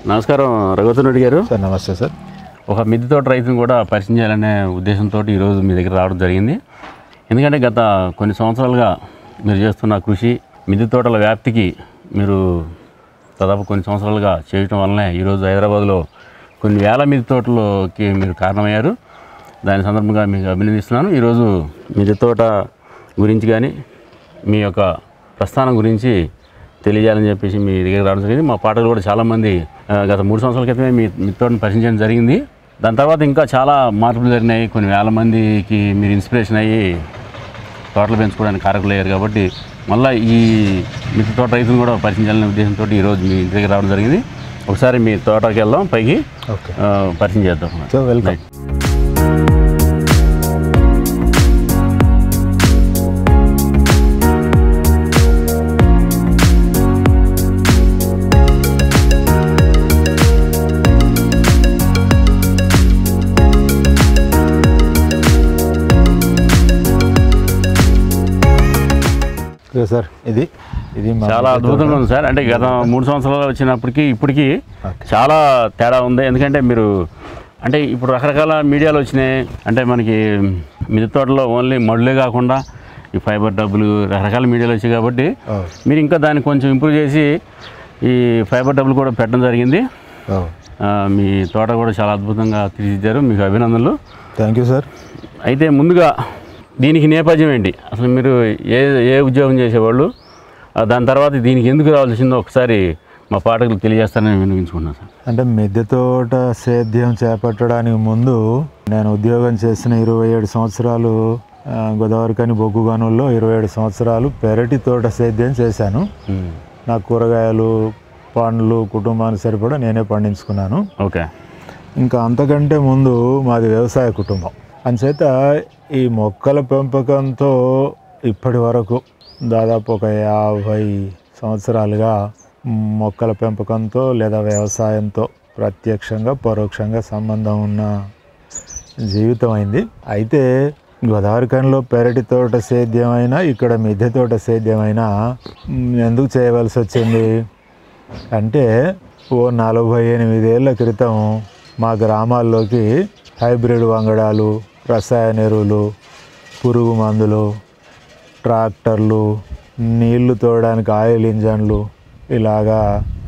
నమస్కారం రఘువతన్ రెడ్డి గారు సార్ నమస్తే సార్ ఒక మిద్దె తోట రైతును కూడా పరిచయం చేయాలనే ఉద్దేశంతో ఈరోజు మీ దగ్గర రావడం జరిగింది ఎందుకంటే గత కొన్ని సంవత్సరాలుగా మీరు చేస్తున్న కృషి మిద్దె తోటల వ్యాప్తికి మీరు దాదాపు కొన్ని సంవత్సరాలుగా చేయటం వల్లనే ఈరోజు హైదరాబాద్లో కొన్ని వేల మిద్దె తోటలోకి మీరు కారణమయ్యారు దాని సందర్భంగా మీకు అభినందిస్తున్నాను ఈరోజు మిద్దె తోట గురించి కానీ మీ యొక్క ప్రస్థానం గురించి తెలియజేయాలని చెప్పేసి మీ దగ్గర రావడం జరిగింది మా పాటలు కూడా చాలామంది ఆ, గత మూడు సంవత్సరాల క్రితమే మీ మిత్తోని పరిచయం జరిగింది దాని తర్వాత ఇంకా చాలా మార్పులు జరిగినాయి కొన్ని వేల మందికి మీరు ఇన్స్పిరేషన్ అయ్యి తోటలు పెంచుకోవడానికి కారకులు అయ్యారు కాబట్టి మళ్ళీ ఈ మిద్దె తోట రైతులను కూడా పరిచయం చేయాలనే ఉద్దేశంతో ఈరోజు మీ ఇంటి దగ్గర రావడం జరిగింది ఒకసారి మీ తోటకి వెళ్దాం పైకి ఓకే ఆ, పరిచయం చేద్దాం so welcome right. Okay sir ఇది ఇది మా చాలా అద్భుతంగా ఉంది సార్ అంటే గత మూడు సంవత్సరాలు వచ్చినప్పటికీ ఇప్పటికీ చాలా తేడా ఉంది ఎందుకంటే మీరు అంటే ఇప్పుడు రకరకాల మీడియాలు వచ్చినాయి అంటే మనకి మిద్దె తోటలో ఓన్లీ మడులే కాకుండా ఈ ఫైబర్ డబ్బులు రకరకాల మీడియాలు వచ్చాయి కాబట్టి ఓ, మీరు ఇంకా దాన్ని కొంచెం ఇంప్రూవ్ చేసి ఈ ఫైబర్ డబ్బులు కూడా పెట్టడం జరిగింది ఓ. ఆ, మీ తోట కూడా చాలా అద్భుతంగా తీర్చిదిద్దారు మీకు అభినందనలు థ్యాంక్ యూ సార్ అయితే ముందుగా దీనికి నేపథ్యం ఏంటి అసలు మీరు ఏ ఏ ఉద్యోగం చేసేవాళ్ళు ఆ, దాని తర్వాత దీనికి ఎందుకు రావాల్సిందో ఒకసారి మా పాఠకులకు తెలియజేస్తారని వినిపించుకున్నాను సార్ అంటే మిద్దె తోట సేద్యం చేపట్టడానికి ముందు నేను ఉద్యోగం చేసిన ఇరవై ఏడు సంవత్సరాలు ఆ, గోదావరికని బొగ్గు గనుల్లో ఇరవై ఏడు సంవత్సరాలు పెరటి తోట సేద్యం చేశాను ఉమ్. నా కూరగాయలు పండ్లు కుటుంబానికి సరిపడా నేనే పండించుకున్నాను ఓకే ఇంకా అంతకంటే ముందు మాది వ్యవసాయ కుటుంబం అంచేత ఈ మొక్కల పెంపకంతో ఇప్పటి వరకు దాదాపు ఒక యాభై సంవత్సరాలుగా మొక్కల పెంపకంతో లేదా వ్యవసాయంతో ప్రత్యక్షంగా పరోక్షంగా సంబంధం ఉన్న జీవితం అయింది అయితే గోదావరి కనిలో పెరటి తోట సేద్యం అయినా ఇక్కడ మిద్దె తోట సేద్యం అయినా మ్, ఎందుకు చేయవలసి వచ్చింది అంటే ఓ నలభై ఎనిమిదేళ్ల క్రితం మా గ్రామాల్లోకి హైబ్రిడ్ వంగడాలు రసాయన ఎరువులు పురుగు మందులు ట్రాక్టర్లు నీళ్లు తోడడానికి ఆయిల్ ఇంజన్లు ఇలాగా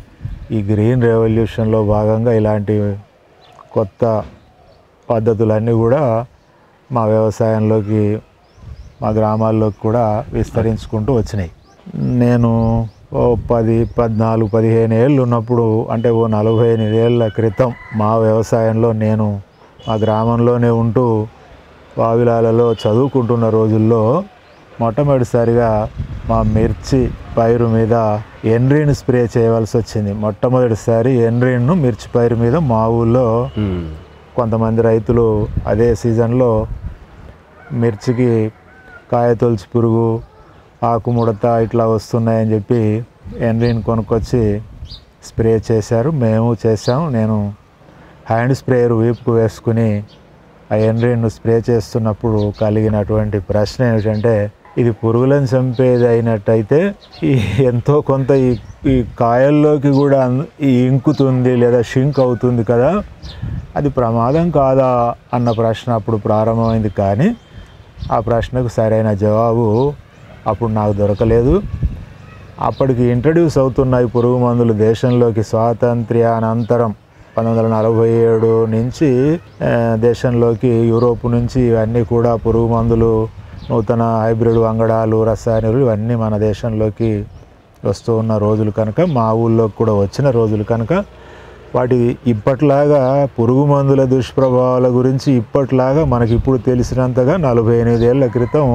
ఈ గ్రీన్ రెవల్యూషన్లో భాగంగా ఇలాంటి కొత్త పద్ధతులన్నీ కూడా మా వ్యవసాయంలోకి మా గ్రామాల్లోకి కూడా విస్తరించుకుంటూ వచ్చినాయి నేను ఓ పది పద్నాలుగు పదిహేను ఏళ్ళు ఉన్నప్పుడు అంటే ఓ నలభై ఎనిమిది ఏళ్ళ క్రితం మా వ్యవసాయంలో నేను మా గ్రామంలోనే ఉంటూ వావిలాలలో చదువుకుంటున్న రోజుల్లో మొట్టమొదటిసారిగా మా మిర్చి పైరు మీద ఎన్రీన్ స్ప్రే చేయవలసి వచ్చింది మొట్టమొదటిసారి ఎన్రీన్ను మిర్చి పైరు మీద మా ఊళ్ళో ఉమ్. కొంతమంది రైతులు అదే సీజన్లో మిర్చికి కాయ తొలిచి పురుగు ఆకు ముడత ఇట్లా వస్తున్నాయని చెప్పి ఎన్రీన్ కొనుక్కొచ్చి స్ప్రే చేశారు మేము చేసాం నేను హ్యాండ్ స్ప్రేయర్ వీపుకు వేసుకుని ఆ ఎన్రీన్ను స్ప్రే చేస్తున్నప్పుడు కలిగినటువంటి ప్రశ్న ఏమిటంటే ఇది పురుగులను చంపేది అయినట్టయితే ఈ ఎంతో కొంత ఈ ఈ కాయల్లోకి కూడా అన్- ఈ ఇంకుతుంది లేదా షింక్ అవుతుంది కదా అది ప్రమాదం కాదా అన్న ప్రశ్న అప్పుడు ప్రారంభమైంది కానీ ఆ ప్రశ్నకు సరైన జవాబు అప్పుడు నాకు దొరకలేదు అప్పటికి ఇంట్రడ్యూస్ అవుతున్నాయి పురుగు మందులు దేశంలోకి స్వాతంత్ర్యానంతరం పంతొమ్మిది వందల నలభై ఏడు నుంచి ఆ, దేశంలోకి యూరోప్ నుంచి ఇవన్నీ కూడా పురుగు మందులు నూతన హైబ్రిడ్ వంగడాలు రసాయనాలు ఇవన్నీ మన దేశంలోకి వస్తూ ఉన్న రోజులు కనుక మా ఊళ్ళోకి కూడా వచ్చిన రోజులు కనుక వాటి ఇప్పట్లాగా పురుగు మందుల దుష్ప్రభావాల గురించి ఇప్పట్లాగా మనకి ఇప్పుడు తెలిసినంతగా నలభై ఎనిమిదేళ్ల క్రితం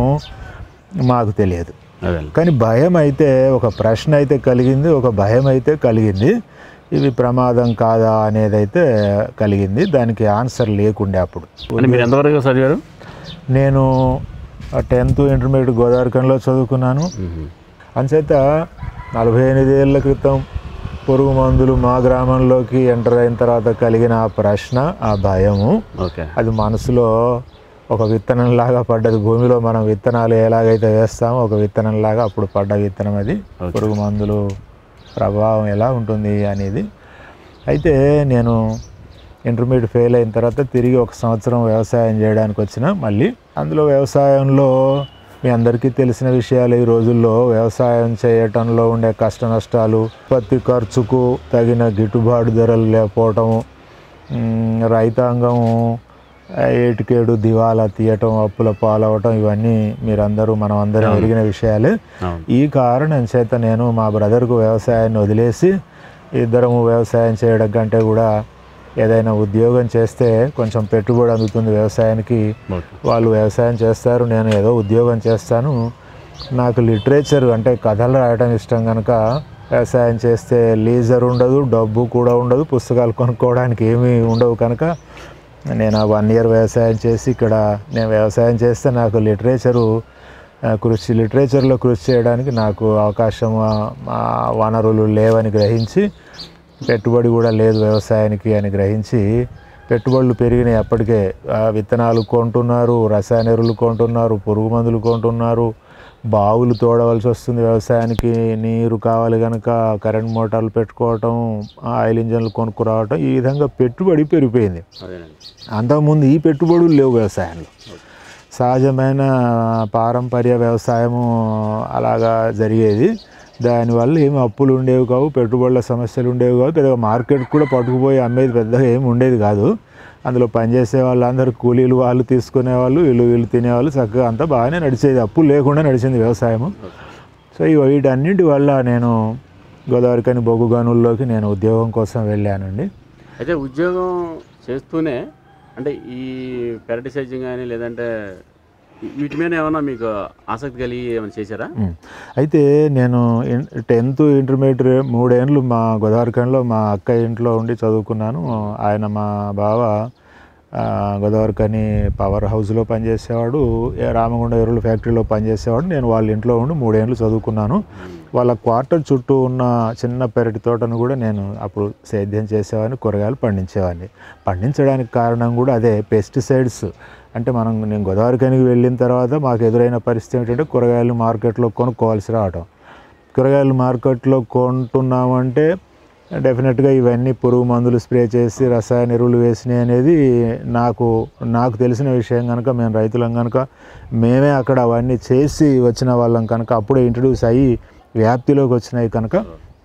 మాకు తెలియదు అదే కానీ భయం అయితే ఒక ప్రశ్న అయితే కలిగింది ఒక భయం అయితే కలిగింది ఇవి ప్రమాదం కాదా అనేది అయితే కలిగింది దానికి ఆన్సర్ లేకుండే అప్పుడు అంటే మీరు ఎంతవరకు చదివారు నేను టెన్త్ ఇంటర్మీడియట్ గోదావరికంలో చదువుకున్నాను ఉమ్. అంచేత నలభై ఎనిమిది ఏళ్ళ క్రితం పురుగు మందులు మా గ్రామంలోకి ఎంటర్ అయిన తర్వాత కలిగిన ఆ ప్రశ్న ఆ భయము ఓకే అది మనసులో ఒక విత్తనంలాగా పడ్డది భూమిలో మనం విత్తనాలు ఎలాగైతే వేస్తామో ఒక విత్తనంలాగా అప్పుడు పడ్డ విత్తనం అది పురుగు మందులు ప్రభావం ఎలా ఉంటుంది అనేది అయితే నేను ఇంటర్మీడియట్ ఫెయిల్ అయిన తర్వాత తిరిగి ఒక సంవత్సరం వ్యవసాయం చేయడానికి వచ్చిన మళ్ళీ అందులో వ్యవసాయంలో మీ అందరికీ తెలిసిన విషయాలు ఈ రోజుల్లో వ్యవసాయం చేయటంలో ఉండే కష్ట నష్టాలు ప్రతి ఖర్చుకు తగిన గిట్టుబాటు ధరలు లేకపోవటము మ్, రైతాంగం ఆ, ఏటికేడు దివాలా తీయటం అప్పుల పాలవటం ఇవన్నీ మీరందరూ మనం అందరం ఎరిగిన విషయాలే అవును ఈ కారణం చేత నేను మా బ్రదర్కు వ్యవసాయాన్ని వదిలేసి ఇద్దరము వ్యవసాయం చేయడం కంటే కూడా ఏదైనా ఉద్యోగం చేస్తే కొంచెం పెట్టుబడి అందుతుంది వ్యవసాయానికి ఓకే వాళ్ళు వ్యవసాయం చేస్తారు నేను ఏదో ఉద్యోగం చేస్తాను నాకు లిటరేచర్ అంటే కథలు రాయడం ఇష్టం కనుక వ్యవసాయం చేస్తే లీజర్ ఉండదు డబ్బు కూడా ఉండదు పుస్తకాలు కొనుక్కోవడానికి ఏమీ ఉండవు కనుక నేను ఆ వన్ ఇయర్ వ్యవసాయం చేసి ఇక్కడ నేను వ్యవసాయం చేస్తే నాకు లిటరేచరు ఆ, కృషి లిటరేచర్లో కృషి చేయడానికి నాకు అవకాశం ఆ, ఆ, వనరులు లేవని గ్రహించి పెట్టుబడి కూడా లేదు వ్యవసాయానికి అని గ్రహించి పెట్టుబడులు పెరిగినాయి అప్పటికే ఆ, విత్తనాలు కొంటున్నారు రసాయన ఎరువులు కొంటున్నారు పురుగు మందులు కొంటున్నారు బావులు తోడవలసి వస్తుంది వ్యవసాయానికి నీరు కావాలి కనుక కరెంట్ మోటార్లు పెట్టుకోవటం ఆయిల్ ఇంజన్లు కొనుక్కురావటం ఈ విధంగా పెట్టుబడి పెరిగిపోయింది అదేనండి అంతకుముందు ఈ పెట్టుబడులు లేవు వ్యవసాయంలో సహజమైన పారంపర్య వ్యవసాయము అలాగా జరిగేది దానివల్ల ఏమి అప్పులు ఉండేవి కావు పెట్టుబడుల సమస్యలు ఉండేవి కావు పెద్దగా మార్కెట్ కూడా పట్టుకుపోయి అమ్మేది పెద్దగా ఏమి ఉండేది కాదు అందులో పనిచేసే వాళ్ళందరూ కూలీలు వాళ్ళు తీసుకునేవాళ్ళు వీళ్ళు వీళ్ళు తినేవాళ్ళు చక్కగా అంతా బాగానే నడిచేది అప్పులు లేకుండా నడిచింది వ్యవసాయము సో ఇవి వీటన్నింటి వల్ల నేను గోదావరికని బొగ్గు గనుల్లోకి నేను ఉద్యోగం కోసం వెళ్ళానండి అయితే ఉద్యోగం చేస్తూనే అంటే ఈ పెరటిసైజింగ్ కానీ లేదంటే వీటి మీద ఏమైనా మీకు ఆసక్తి కలిగి ఏమైనా చేశారా ఉమ్. అయితే నేను ఇన్- టెన్త్ ఇంటర్మీడియట్ మూడేళ్ళు మా గోదావరిఖండ్లో మా అక్క ఇంట్లో ఉండి చదువుకున్నాను ఆయన మా బావ ఆ, గోదావరిఖని పవర్ హౌస్లో పనిచేసేవాడు ఏ రామగుండ ఎరువుల ఫ్యాక్టరీలో పనిచేసేవాడు నేను వాళ్ళ ఇంట్లో ఉండి మూడేళ్ళు చదువుకున్నాను వాళ్ళ క్వార్టర్ చుట్టూ ఉన్న చిన్న పెరటి తోటను కూడా నేను అప్పుడు సేద్యం చేసేవాడిని కూరగాయలు పండించేవాడిని పండించడానికి కారణం కూడా అదే పెస్టిసైడ్స్ అంటే మనం నేను గోదావరిఖనికి వెళ్ళిన తర్వాత మాకు ఎదురైన పరిస్థితి ఏంటంటే కూరగాయలు మార్కెట్లో కొనుక్కోవాల్సి రావటం కూరగాయలు మార్కెట్లో కొంటున్నామంటే డెఫినెట్గా ఇవన్నీ పురుగు మందులు స్ప్రే చేసి రసాయన ఎరువులు వేసినాయి అనేది నాకు నాకు తెలిసిన విషయం కనుక మేము రైతులం కనుక మేమే అక్కడ అవన్నీ చేసి వచ్చిన వాళ్ళం కనుక అప్పుడే ఇంట్రడ్యూస్ అయ్యి వ్యాప్తిలోకి వచ్చినాయి కనుక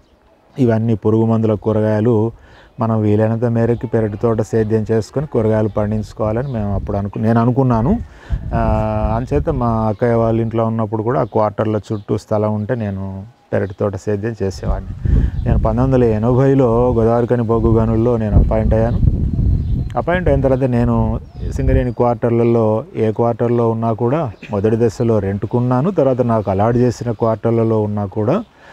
ఇవన్నీ పురుగు మందుల కూరగాయలు మనం వీలైనంత మేరకు పెరటి తోట సేద్యం చేసుకొని కూరగాయలు పండించుకోవాలని మేము అప్పుడు అనుకు నేను అనుకున్నాను ఆ, అంచేత మా అక్కయ్య వాళ్ళ ఇంట్లో ఉన్నప్పుడు కూడా ఆ క్వార్టర్ల చుట్టూ స్థలం ఉంటే నేను పెరటి తోట సేద్యం చేసేవాడిని నేను పంతొమ్మిది వందల ఎనభైలో గోదావరికని బొగ్గు గనుల్లో నేను అపాయింట్ అయ్యాను అపాయింట్ అయిన తర్వాత నేను సింగరేణి క్వార్టర్లలో ఏ క్వార్టర్లో ఉన్నా కూడా మొదటి దశలో రెంట్కున్నాను తర్వాత నాకు అలాట్ చేసిన క్వార్టర్లలో ఉన్నా కూడా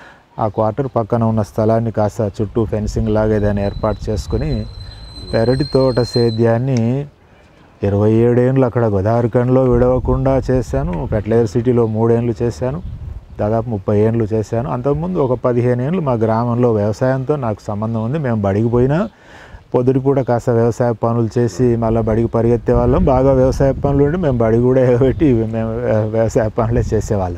ఆ క్వార్టర్ పక్కన ఉన్న స్థలాన్ని కాస్త చుట్టూ ఫెన్సింగ్ లాగా ఏదైనా ఏర్పాటు చేసుకుని పెరటి తోట సేద్యాన్ని ఇరవై ఏడేళ్ళు అక్కడ గోదావరిఖండ్లో విడవకుండా చేశాను ఫెర్టిలైజర్ సిటీలో మూడేళ్ళు చేశాను దాదాపు ముప్పై ఏళ్ళు చేశాను అంతకుముందు ఒక పదిహేను ఏళ్ళు మా గ్రామంలో వ్యవసాయంతో నాకు సంబంధం ఉంది మేము బడికి పోయినా పొద్దుటిపూట కాస్త వ్యవసాయ పనులు చేసి మళ్ళీ బడికి పరిగెత్తే వాళ్ళం బాగా వ్యవసాయ పనులు ఉండి మేము బడి కూడా ఎగబెట్టి మేము వ్యవసాయ పనులే చేసేవాళ్ళం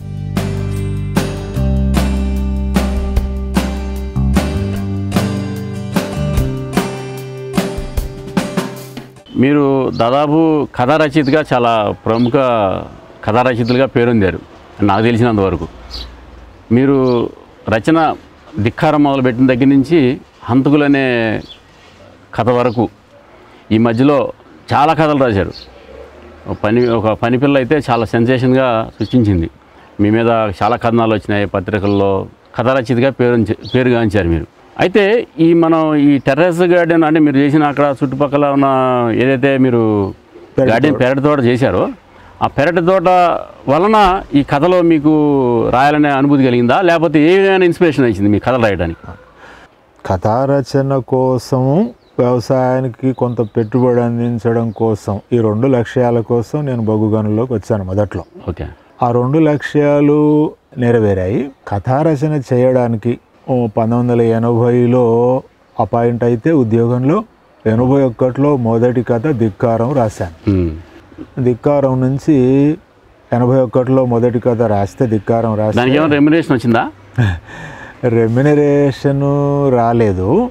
మీరు దాదాపు కథా రచయితగా చాలా ప్రముఖ కథా రచయితలుగా పేరొందారు నాకు తెలిసినంత వరకు మీరు రచన ధిక్కారం మొదలుపెట్టిన దగ్గర నుంచి హంతకులు అనే కథ వరకు ఈ మధ్యలో చాలా కథలు రాశారు ఒక పని ఒక పని పిల్ల అయితే చాలా సెన్సేషన్గా సృష్టించింది మీ మీద చాలా కథనాలు వచ్చినాయి పత్రికల్లో కథ రచయితగా పేరు పేరుగాంచారు మీరు అయితే ఈ మనం ఈ టెర్రస్ గార్డెన్ అంటే మీరు చేసిన అక్కడ చుట్టుపక్కల ఉన్న ఏదైతే మీరు గార్డెన్ పెరటి తోట చేశారో ఆ పెరటి తోట వలన ఈ కథలో మీకు రాయాలనే అనుభూతి కలిగిందా లేకపోతే ఏ విధమైన ఇన్స్పిరేషన్ వచ్చింది మీ కథలు రాయడానికి కథా రచన కోసము వ్యవసాయానికి కొంత పెట్టుబడి అందించడం కోసం ఈ రెండు లక్ష్యాల కోసం నేను బొగ్గు గనుల్లోకి వచ్చాను మొదట్లో ఓకే ఆ రెండు లక్ష్యాలు నెరవేరాయి కథా రచన చేయడానికి ఓ పంతొమ్మిది వందల ఎనభైలో అపాయింట్ అయితే ఉద్యోగంలో ఎనభై ఒక్కటిలో మొదటి కథ ధిక్కారం రాశాను ఉమ్. ధిక్కారం నుంచి ఎనభై ఒక్కటిలో మొదటి కథ రాస్తే ధిక్కారం రాస్తే దానికి ఏమైనా రెమ్యునేషన్ వచ్చిందా రెమ్యునరేషన్ రాలేదు ఉమ్.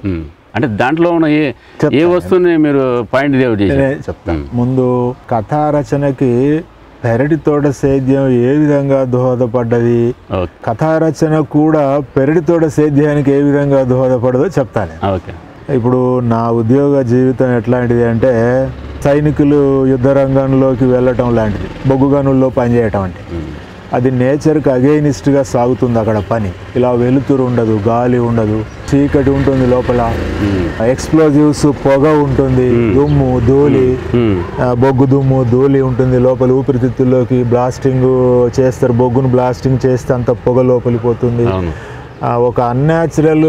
అంటే దాంట్లో ఉన్న ఏ ఏ వస్తువుని మీరు పాయింట్ దేవుడు చేశారు నేనే చెప్తాను ముందు కథా రచనకి పెరటి తోట సేద్యం ఏ విధంగా దోహదపడ్డది ఓకే కథా రచన కూడా పెరటి తోట సేద్యానికి ఏ విధంగా దోహదపడదో చెప్తాను ఓకే ఇప్పుడు నా ఉద్యోగ జీవితం ఎట్లాంటిది అంటే సైనికులు యుద్ధ రంగంలోకి వెళ్ళటం లాంటిది బొగ్గు గనుల్లో పనిచేయటం అంటే అది నేచర్కి అగెయినిస్ట్గా సాగుతుంది అక్కడ పని ఇలా వెలుతురు ఉండదు గాలి ఉండదు చీకటి ఉంటుంది లోపల ఎక్స్ప్లోజివ్స్ పొగ ఉంటుంది దుమ్ము ధూళి ఆ, బొగ్గు దుమ్ము ధూళి ఉంటుంది లోపల ఊపిరితిత్తుల్లోకి బ్లాస్టింగ్ చేస్తారు బొగ్గును బ్లాస్టింగ్ చేస్తే అంత పొగ లోపలికి పోతుంది అవును ఆ, ఒక అన్యాచురల్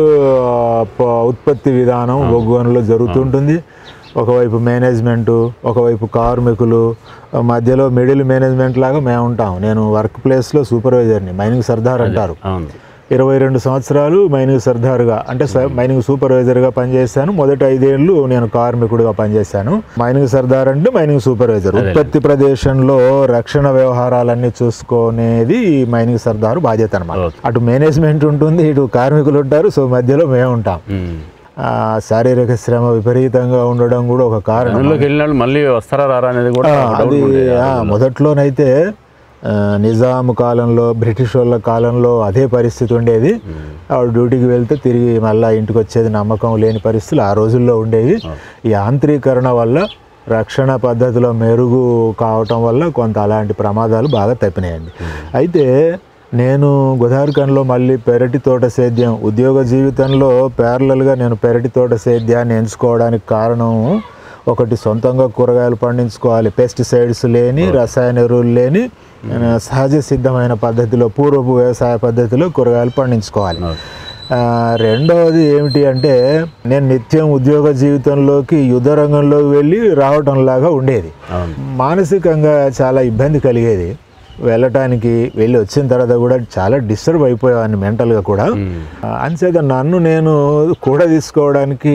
ఉత్పత్తి విధానం బొగ్గు గనుల్లో జరుగుతుంటుంది ఒకవైపు మేనేజ్మెంటు ఒకవైపు కార్మికులు ఆ, మధ్యలో మిడిల్ మేనేజ్మెంట్ లాగా మేము ఉంటాం నేను వర్క్ ప్లేస్లో సూపర్వైజర్ని మైనింగ్ సర్దార్ అంటారు అవును ఇరవై రెండు సంవత్సరాలు మైనింగ్ సర్దార్గా అంటే స- మైనింగ్ సూపర్వైజర్గా పనిచేశాను మొదటి ఐదేళ్లు నేను కార్మికుడిగా పనిచేశాను మైనింగ్ సర్దార్ అంటే మైనింగ్ సూపర్వైజర్ ఉత్పత్తి ప్రదేశంలో రక్షణ వ్యవహారాలన్నీ చూసుకునేది ఈ మైనింగ్ సర్దారు బాధ్యత అనమాట ఓకే. అటు మేనేజ్మెంట్ ఉంటుంది ఇటు కార్మికులు ఉంటారు సో మధ్యలో మేము ఉంటాం ఉమ్. ఆ, శారీరక శ్రమ విపరీతంగా ఉండడం కూడా ఒక కారణం అందులోకి వెళ్ళిన వాళ్ళు మళ్ళీ వస్తారా రారా అనేది కూడా ఆ, ఒక డౌట్ అది ఉండేది. ఆ, మొదట్లోనైతే ఆ, నిజాం కాలంలో బ్రిటిష్ వాళ్ళ కాలంలో అదే పరిస్థితి ఉండేది ఆవిడ డ్యూటీకి వెళ్తే తిరిగి మళ్ళీ ఇంటికి వచ్చేది నమ్మకం లేని పరిస్థితులు ఆ రోజుల్లో ఉండేవి ఈ యాంత్రీకరణ వల్ల రక్షణ పద్ధతిలో మెరుగు కావటం వల్ల కొంత అలాంటి ప్రమాదాలు బాగా తప్పినాయండి అయితే నేను గోదావరిఖండ్లో మళ్ళీ పెరటి తోట సేద్యం ఉద్యోగ జీవితంలో ప్యారలల్గా నేను పెరటి తోట సేద్యాన్ని ఎంచుకోవడానికి కారణం ఒకటి సొంతంగా కూరగాయలు పండించుకోవాలి పెస్టిసైడ్స్ లేని రసాయన ఎరువులు లేని ఆ, సహజ సిద్ధమైన పద్ధతిలో పూర్వపు వ్యవసాయ పద్ధతిలో కూరగాయలు పండించుకోవాలి ఓకే. ఆ, రెండవది ఏమిటి అంటే నేను నిత్యం ఉద్యోగ జీవితంలోకి యుద్ధ రంగంలోకి వెళ్ళి రావటం లాగా ఉండేది అవును మానసికంగా చాలా ఇబ్బంది కలిగేది వెళ్ళటానికి వెళ్ళి వచ్చిన తర్వాత కూడా చాలా డిస్టర్బ్ అయిపోయేవాడిని మెంటల్గా కూడా ఉమ్. ఆ, అంచేత నన్ను నేను కూడా తీసుకోవడానికి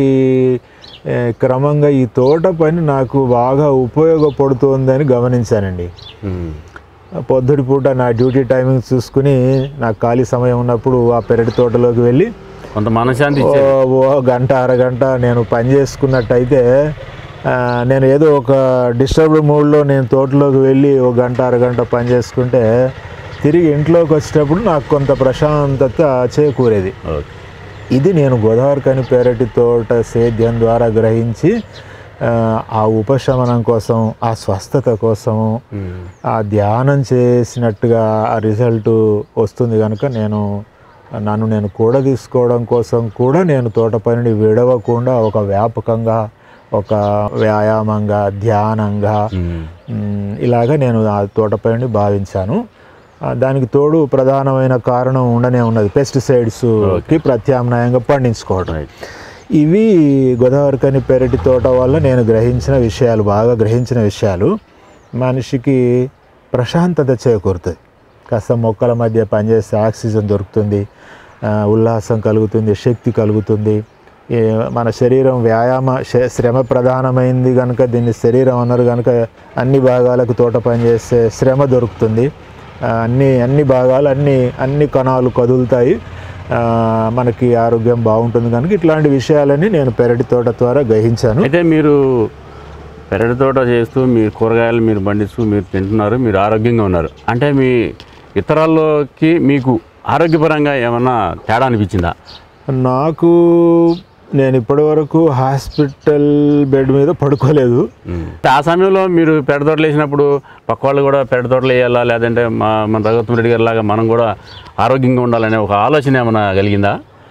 ఏ, క్రమంగా ఈ తోట పని నాకు బాగా ఉపయోగపడుతోందని గమనించానండి ఉమ్. పొద్దుటి పూట నా డ్యూటీ టైమింగ్ చూసుకుని నాకు ఖాళీ సమయం ఉన్నప్పుడు ఆ పెరటి తోటలోకి వెళ్ళి కొంత మనశ్శాంతి ఓ ఇచ్చే ఓ గంట అరగంట నేను పని చేసుకున్నట్టయితే ఆ, నేను ఏదో ఒక డిస్టర్బ్డ్ మూడ్లో నేను తోటలోకి వెళ్ళి ఒక గంట అరగంట పని చేసుకుంటే తిరిగి ఇంట్లోకి వచ్చేటప్పుడు నాకు కొంత ప్రశాంతత చేకూరేది ఓకే ఇది నేను గోదావరి కని పెరటి తోట సేద్యం ద్వారా గ్రహించి ఆ, ఆ ఉపశమనం కోసం ఆ స్వస్థత కోసం ఉమ్. ఆ ధ్యానం చేసినట్టుగా ఆ రిజల్ట్ వస్తుంది కనుక నేను నన్ను నేను కూడా తీసుకోవడం కోసం కూడా నేను తోట పనిని విడవకుండా ఒక వ్యాపకంగా ఒక వ్యాయామంగా ధ్యానంగా ఉమ్. మ్, ఇలాగ నేను ఆ తోట పనిని భావించాను ఆ, దానికి తోడు ప్రధానమైన కారణం ఉండనే ఉన్నది పెస్టిసైడ్స్కి ప్రత్యామ్నాయంగా పండించుకోవడం రైట్ ఇవి గోదావరి కని పెరటి తోట వల్ల నేను గ్రహించిన విషయాలు బాగా గ్రహించిన విషయాలు మనిషికి ప్రశాంతత చేకూరుతుంది కాస్త మొక్కల మధ్య పనిచేస్తే ఆక్సిజన్ దొరుకుతుంది ఆ, ఉల్లాసం కలుగుతుంది శక్తి కలుగుతుంది ఈ మన శరీరం వ్యాయామ శ- శ్రమ ప్రధానమైంది కనుక దీన్ని శరీరం అన్నారు కనుక అన్ని భాగాలకు తోట పనిచేస్తే శ్రమ దొరుకుతుంది ఆ, అన్ని అన్ని భాగాలు అన్ని అన్ని కణాలు కదులుతాయి ఆ, మనకి ఆరోగ్యం బాగుంటుంది కనుక ఇట్లాంటి విషయాలని నేను పెరటి తోట ద్వారా గ్రహించాను అయితే మీరు పెరటి తోట చేస్తూ మీ కూరగాయలు మీరు పండిస్తూ మీరు తింటున్నారు మీరు ఆరోగ్యంగా ఉన్నారు అంటే మీ ఇతరాల్లోకి మీకు ఆరోగ్యపరంగా ఏమన్నా తేడా అనిపించిందా నాకు నేను ఇప్పటివరకు హాస్పిటల్ బెడ్ మీద పడుకోలేదు ఆ సమయంలో మీరు పెడతోటలు వేసినప్పుడు పక్క వాళ్ళు కూడా పెడతోటలు వేయాలా లేదంటే మా మన రఘుత్వం రెడ్డి గారి లాగా మనం కూడా ఆరోగ్యంగా ఉండాలనే ఒక ఆలోచన ఏమైనా కలిగిందా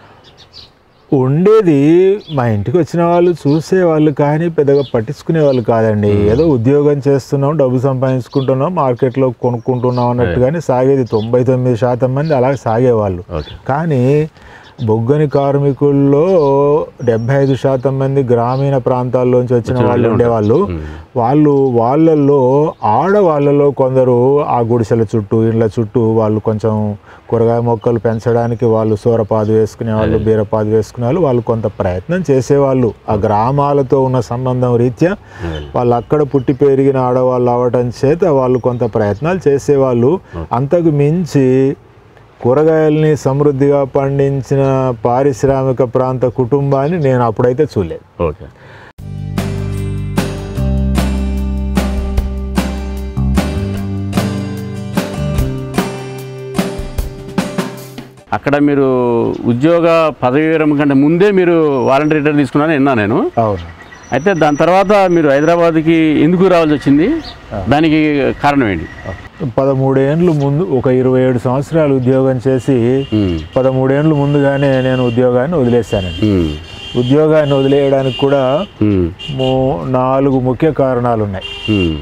ఉండేది మా ఇంటికి వచ్చిన వాళ్ళు చూసే వాళ్ళు కానీ పెద్దగా పట్టించుకునే వాళ్ళు కాదండి ఏదో ఉద్యోగం చేస్తున్నాం డబ్బు సంపాదించుకుంటున్నాం మార్కెట్లో కొనుక్కుంటున్నాం అన్నట్టుగానే సాగేది తొంభై తొమ్మిది శాతం మంది అలా సాగేవాళ్ళు ఓకే కానీ బొగ్గని కార్మికుల్లో డెబ్బై ఐదు శాతం మంది గ్రామీణ ప్రాంతాల్లోంచి వచ్చిన వాళ్ళు ఉండేవాళ్ళు వాళ్ళు వాళ్ళల్లో ఆడవాళ్ళలో కొందరు ఆ గుడిసెల చుట్టూ ఇండ్ల చుట్టూ వాళ్ళు కొంచెం కూరగాయ మొక్కలు పెంచడానికి వాళ్ళు సూరపాదు వేసుకునే వాళ్ళు బీరపాదు వేసుకునే వాళ్ళు వాళ్ళు కొంత ప్రయత్నం చేసేవాళ్ళు ఆ గ్రామాలతో ఉన్న సంబంధం రీత్యా వాళ్ళు అక్కడ పుట్టి పెరిగిన ఆడవాళ్ళు అవటం చేత వాళ్ళు కొంత ప్రయత్నాలు చేసేవాళ్ళు అంతకు మించి కూరగాయల్ని సమృద్ధిగా పండించిన పారిశ్రామిక ప్రాంత కుటుంబాన్ని నేను అప్పుడైతే చూడలేదు ఓకే అక్కడ మీరు ఉద్యోగ పదవి విరమణ కంటే ముందే మీరు వాలంటీర్ రిటైర్ తీసుకున్నారని విన్నా నేను అవును అయితే దాని తర్వాత మీరు హైదరాబాద్కి ఎందుకు రావాల్సి వచ్చింది దానికి కారణం ఏంటి పదమూడేండ్లు ముందు ఒక ఇరవై ఏడు సంవత్సరాలు ఉద్యోగం చేసి ఉమ్, పదమూడేండ్లు ముందుగానే నేను ఉద్యోగాన్ని వదిలేశానండి ఉమ్, ఉద్యోగాన్ని వదిలేయడానికి కూడా ఉమ్, మూ నాలుగు ముఖ్య కారణాలు ఉన్నాయి ఉమ్,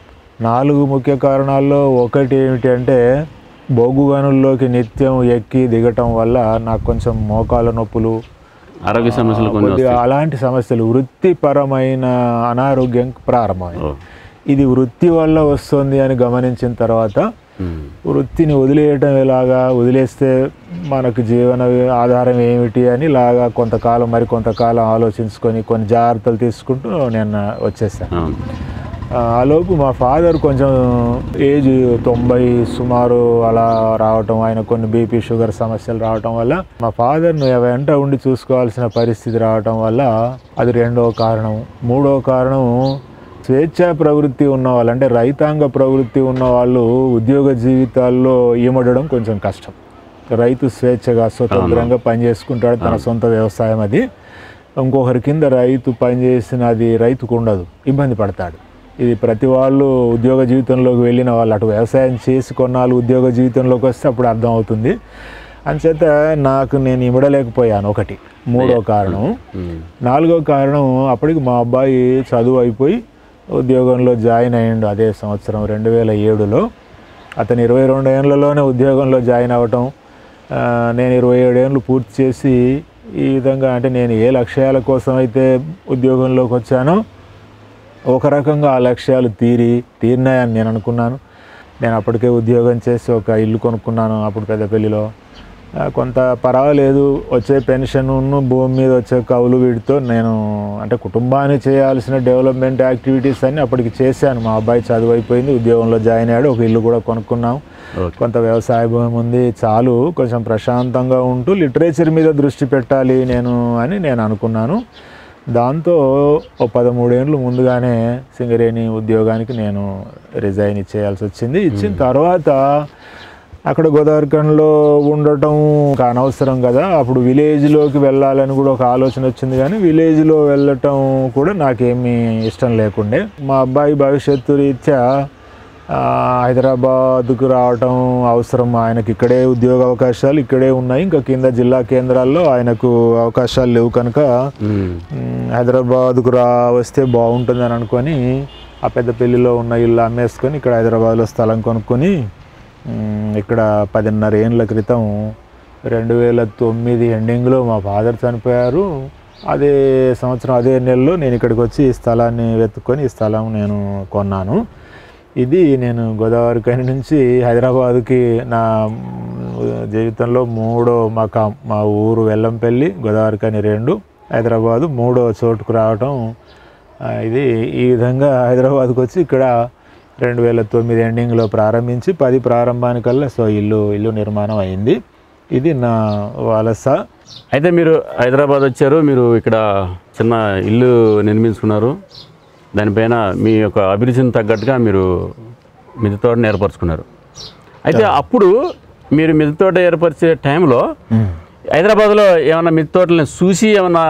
నాలుగు ముఖ్య కారణాల్లో ఒకటి ఏమిటి అంటే బొగ్గు గనుల్లోకి నిత్యం ఎక్కి దిగటం వల్ల నాకు కొంచెం మోకాల నొప్పులు ఆరోగ్య సమస్యలు కొన్ని కొద్దిగా అలాంటి సమస్యలు వృత్తిపరమైన అనారోగ్యం ప్రారంభమైంది ఓ, ఇది వృత్తి వల్ల వస్తుంది అని గమనించిన తర్వాత ఉమ్, వృత్తిని వదిలేయటం ఎలాగా వదిలేస్తే మనకు జీవన ఆధారం ఏమిటి అని ఇలాగా కొంతకాలం మరి కొంతకాలం ఆలోచించుకొని కొన్ని జాగ్రత్తలు తీసుకుంటూ నేను వచ్చేసాను అవును ఆ, ఆలోపు మా ఫాదర్ కొంచెం ఏజ్ తొంభై సుమారు అలా రావటం ఆయన కొన్ని బీపీ షుగర్ సమస్యలు రావటం వల్ల మా ఫాదర్ను వెంట ఉండి చూసుకోవాల్సిన పరిస్థితి రావటం వల్ల అది రెండవ కారణం మూడవ కారణం స్వేచ్ఛా ప్రవృత్తి ఉన్న వాళ్ళు అంటే రైతాంగ ప్రవృత్తి ఉన్న వాళ్ళు ఉద్యోగ జీవితాల్లో ఈమడడం కొంచెం కష్టం రైతు స్వేచ్ఛగా స్వతంత్రంగా పనిచేసుకుంటాడు తన సొంత వ్యవసాయం అది ఇంకొకరి కింద రైతు పనిచేసిన అది రైతుకు ఉండదు ఇబ్బంది పడతాడు ఇది ప్రతి వాళ్ళు ఉద్యోగ జీవితంలోకి వెళ్ళిన వాళ్ళు అటు వ్యవసాయం చేసి కొన్నాళ్ళు ఉద్యోగ జీవితంలోకి వస్తే అప్పుడు అర్థం అవుతుంది అంచేత నాకు నేను ఇమడలేకపోయాను ఒకటి మూడో కారణం ఉమ్, నాలుగో కారణం అప్పటికి మా అబ్బాయి చదువు అయిపోయి ఉద్యోగంలో జాయిన్ అయ్యిండు అదే సంవత్సరం రెండు వేల ఏడులో అతను ఇరవై రెండు ఏళ్ళలోనే ఉద్యోగంలో జాయిన్ అవ్వటం ఆ, నేను ఇరవై ఏడు ఏళ్ళు పూర్తి చేసి ఈ విధంగా అంటే నేను ఏ లక్ష్యాల కోసం అయితే ఉద్యోగంలోకి వచ్చానో ఒక రకంగా ఆ లక్ష్యాలు తీరి తీరినాయని నేను అనుకున్నాను నేను అప్పటికే ఉద్యోగం చేసి ఒక ఇల్లు కొనుక్కున్నాను అప్పుడు పెద్దపల్లిలో ఆ, కొంత పర్వాలేదు వచ్చే పెన్షన్ భూమి మీద వచ్చే కవులు వీటితో నేను అంటే కుటుంబాన్ని చేయాల్సిన డెవలప్మెంట్ యాక్టివిటీస్ అన్ని అప్పటికి చేశాను మా అబ్బాయి చదువు అయిపోయింది ఉద్యోగంలో జాయిన్ అయ్యాడు ఒక ఇల్లు కూడా కొనుక్కున్నాం ఓకే కొంత వ్యవసాయ భూమి ఉంది చాలు కొంచెం ప్రశాంతంగా ఉంటూ లిటరేచర్ మీద దృష్టి పెట్టాలి నేను అని నేను అనుకున్నాను దాంతో ఓ పదమూడేళ్ళు ముందుగానే సింగరేణి ఉద్యోగానికి నేను రిజైన్ ఇచ్చేయాల్సి వచ్చింది ఇచ్చిన తర్వాత అక్కడ గోదావరిఖండ్లో ఉండటం ఒక అనవసరం కదా అప్పుడు విలేజ్లోకి వెళ్ళాలని కూడా ఒక ఆలోచన వచ్చింది కానీ విలేజ్లో వెళ్ళటం కూడా నాకేమీ ఇష్టం లేకుండే మా అబ్బాయి భవిష్యత్తు రీత్యా ఆ, హైదరాబాద్కు రావటం అవసరం ఆయనకి ఇక్కడే ఉద్యోగ అవకాశాలు ఇక్కడే ఉన్నాయి ఇంకా కింద జిల్లా కేంద్రాల్లో ఆయనకు అవకాశాలు లేవు కనుక ఉమ్, మ్, హైదరాబాద్కు రా వస్తే బాగుంటుందని అనుకొని ఆ పెద్ద పెళ్లిలో ఉన్న ఇల్లు అమ్మేసుకొని ఇక్కడ హైదరాబాద్లో స్థలం కొనుక్కొని మ్, ఇక్కడ పదిన్నర ఏండ్ల క్రితం రెండు వేల తొమ్మిది ఎండింగ్లో మా ఫాదర్ చనిపోయారు అదే సంవత్సరం అదే నెలలో నేను ఇక్కడికి వచ్చి ఈ స్థలాన్ని వెతుక్కొని ఈ స్థలం నేను కొన్నాను ఇది నేను గోదావరి కని నుంచి హైదరాబాద్కి నా మ్, జీవితంలో మూడో మకాం మా ఊరు వెల్లంపల్లి గోదావరి కని రెండు హైదరాబాదు మూడో చోటుకు రావటం ఆ, ఇది ఈ విధంగా హైదరాబాద్కి వచ్చి ఇక్కడ రెండు వేల తొమ్మిది ఎండింగ్లో ప్రారంభించి పది ప్రారంభానికల్లా సో ఇల్లు ఇల్లు నిర్మాణం అయింది ఇది నా వలస అయితే మీరు హైదరాబాద్ వచ్చారు మీరు ఇక్కడ చిన్న ఇల్లు నిర్మించుకున్నారు దానిపైన మీ యొక్క అభిరుచిని తగ్గట్టుగా మీరు మిద్దె తోటని ఏర్పరచుకున్నారు అయితే అప్పుడు మీరు మిద్దె తోట ఏర్పరిచే టైంలో హైదరాబాద్లో ఏమైనా మిద్దె తోటలను చూసి ఏమైనా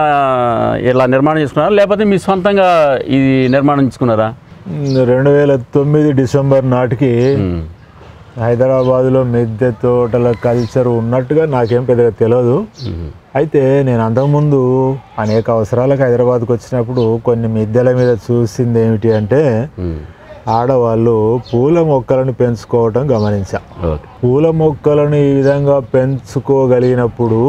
ఇలా నిర్మాణం చేసుకున్నారా లేకపోతే మీ సొంతంగా ఇది నిర్మాణం చేసుకున్నారా రెండు వేల తొమ్మిది డిసెంబర్ నాటికి ఉమ్, హైదరాబాదులో మిద్దె తోటల కల్చర్ ఉన్నట్టుగా నాకేం పెద్దగా తెలియదు ఉమ్, అయితే నేను అంతకుముందు అనేక అవసరాలకు హైదరాబాద్కి వచ్చినప్పుడు కొన్ని మిద్దెల మీద చూసింది ఏమిటి అంటే ఉమ్, ఆడవాళ్ళు పూల మొక్కలను పెంచుకోవటం గమనించా ఓకే పూల మొక్కలను ఈ విధంగా పెంచుకోగలిగినప్పుడు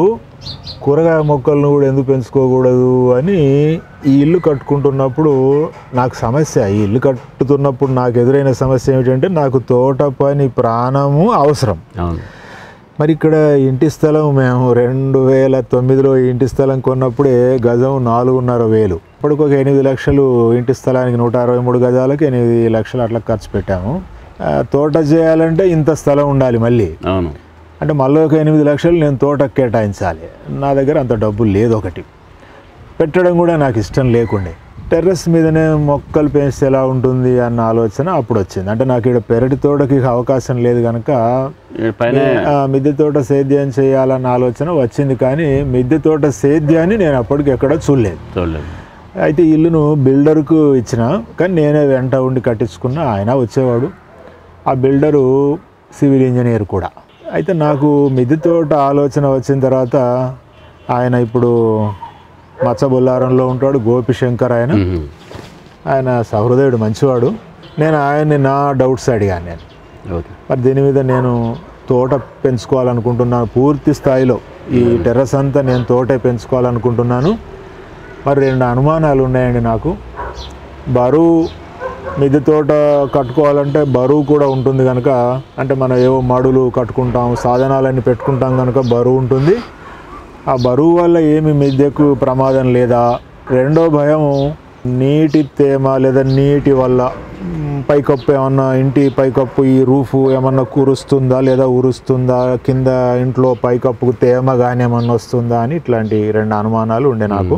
కూరగాయ మొక్కలను కూడా ఎందుకు పెంచుకోకూడదు అని ఈ ఇల్లు కట్టుకుంటున్నప్పుడు నాకు సమస్య ఈ ఇల్లు కట్టుతున్నప్పుడు నాకు ఎదురైన సమస్య ఏమిటంటే నాకు తోట పని ప్రాణము అవసరం అవును మరి ఇక్కడ ఇంటి స్థలం మేము రెండు వేల తొమ్మిదిలో ఇంటి స్థలం కొన్నప్పుడే గజం నాలుగున్నర వేలు ఇప్పటికి ఒక ఎనిమిది లక్షలు ఇంటి స్థలానికి నూట అరవై మూడు గజాలకు ఎనిమిది లక్షలు అట్లా ఖర్చు పెట్టాము ఆ, తోట చేయాలంటే ఇంత స్థలం ఉండాలి మళ్ళీ అవును అంటే మళ్ళీ ఒక ఎనిమిది లక్షలు నేను తోటకు కేటాయించాలి నా దగ్గర అంత డబ్బు లేదు ఒకటి పెట్టడం కూడా నాకు ఇష్టం లేకుండే టెర్రస్ మీదనే మొక్కలు పెంచితే ఎలా ఉంటుంది అన్న ఆలోచన అప్పుడు వచ్చింది అంటే నాకు ఇక్కడ పెరటి తోటకి అవకాశం లేదు కనుక ఈ పైన ఆ, మిద్దె తోట సేద్యం చేయాలన్న ఆలోచన వచ్చింది కానీ మిద్దె తోట సేద్యాన్ని నేను అప్పటికి ఎక్కడ చూడలేదు చూడలేదు అయితే ఇల్లును బిల్డర్కు ఇచ్చిన కానీ నేనే వెంట ఉండి కట్టించుకున్న ఆయన వచ్చేవాడు ఆ బిల్డరు సివిల్ ఇంజనీర్ కూడా అయితే నాకు మిద్దె తోట ఆలోచన వచ్చిన తర్వాత ఆయన ఇప్పుడు మచ్చబుల్లారంలో ఉంటాడు గోపిశంకర్ ఆయన మ్మ్. ఆయన సహృదయుడు మంచివాడు నేను ఆయన్ని నా డౌట్స్ అడిగాను నేను ఓకే మరి దీని మీద నేను తోట పెంచుకోవాలనుకుంటున్నాను పూర్తి స్థాయిలో ఈ టెర్రస్ అంతా నేను తోటే పెంచుకోవాలనుకుంటున్నాను మరి రెండు అనుమానాలు ఉన్నాయండి నాకు బరువు మిద్దె తోట కట్టుకోవాలంటే బరువు కూడా ఉంటుంది కనుక అంటే మనం ఏవో మడులు కట్టుకుంటాం సాధనాలన్నీ పెట్టుకుంటాం కనుక బరువు ఉంటుంది ఆ బరువు వల్ల ఏమి మిద్దెకు ప్రమాదం లేదా రెండో భయం నీటి తేమ లేదా నీటి వల్ల మ్, పైకప్పు ఏమన్నా ఇంటి పైకప్పు ఈ రూఫ్ ఏమన్నా కురుస్తుందా లేదా ఉరుస్తుందా కింద ఇంట్లో పైకప్పుకు తేమ కానీ ఏమన్నా వస్తుందా అని ఇట్లాంటి రెండు అనుమానాలు ఉండే నాకు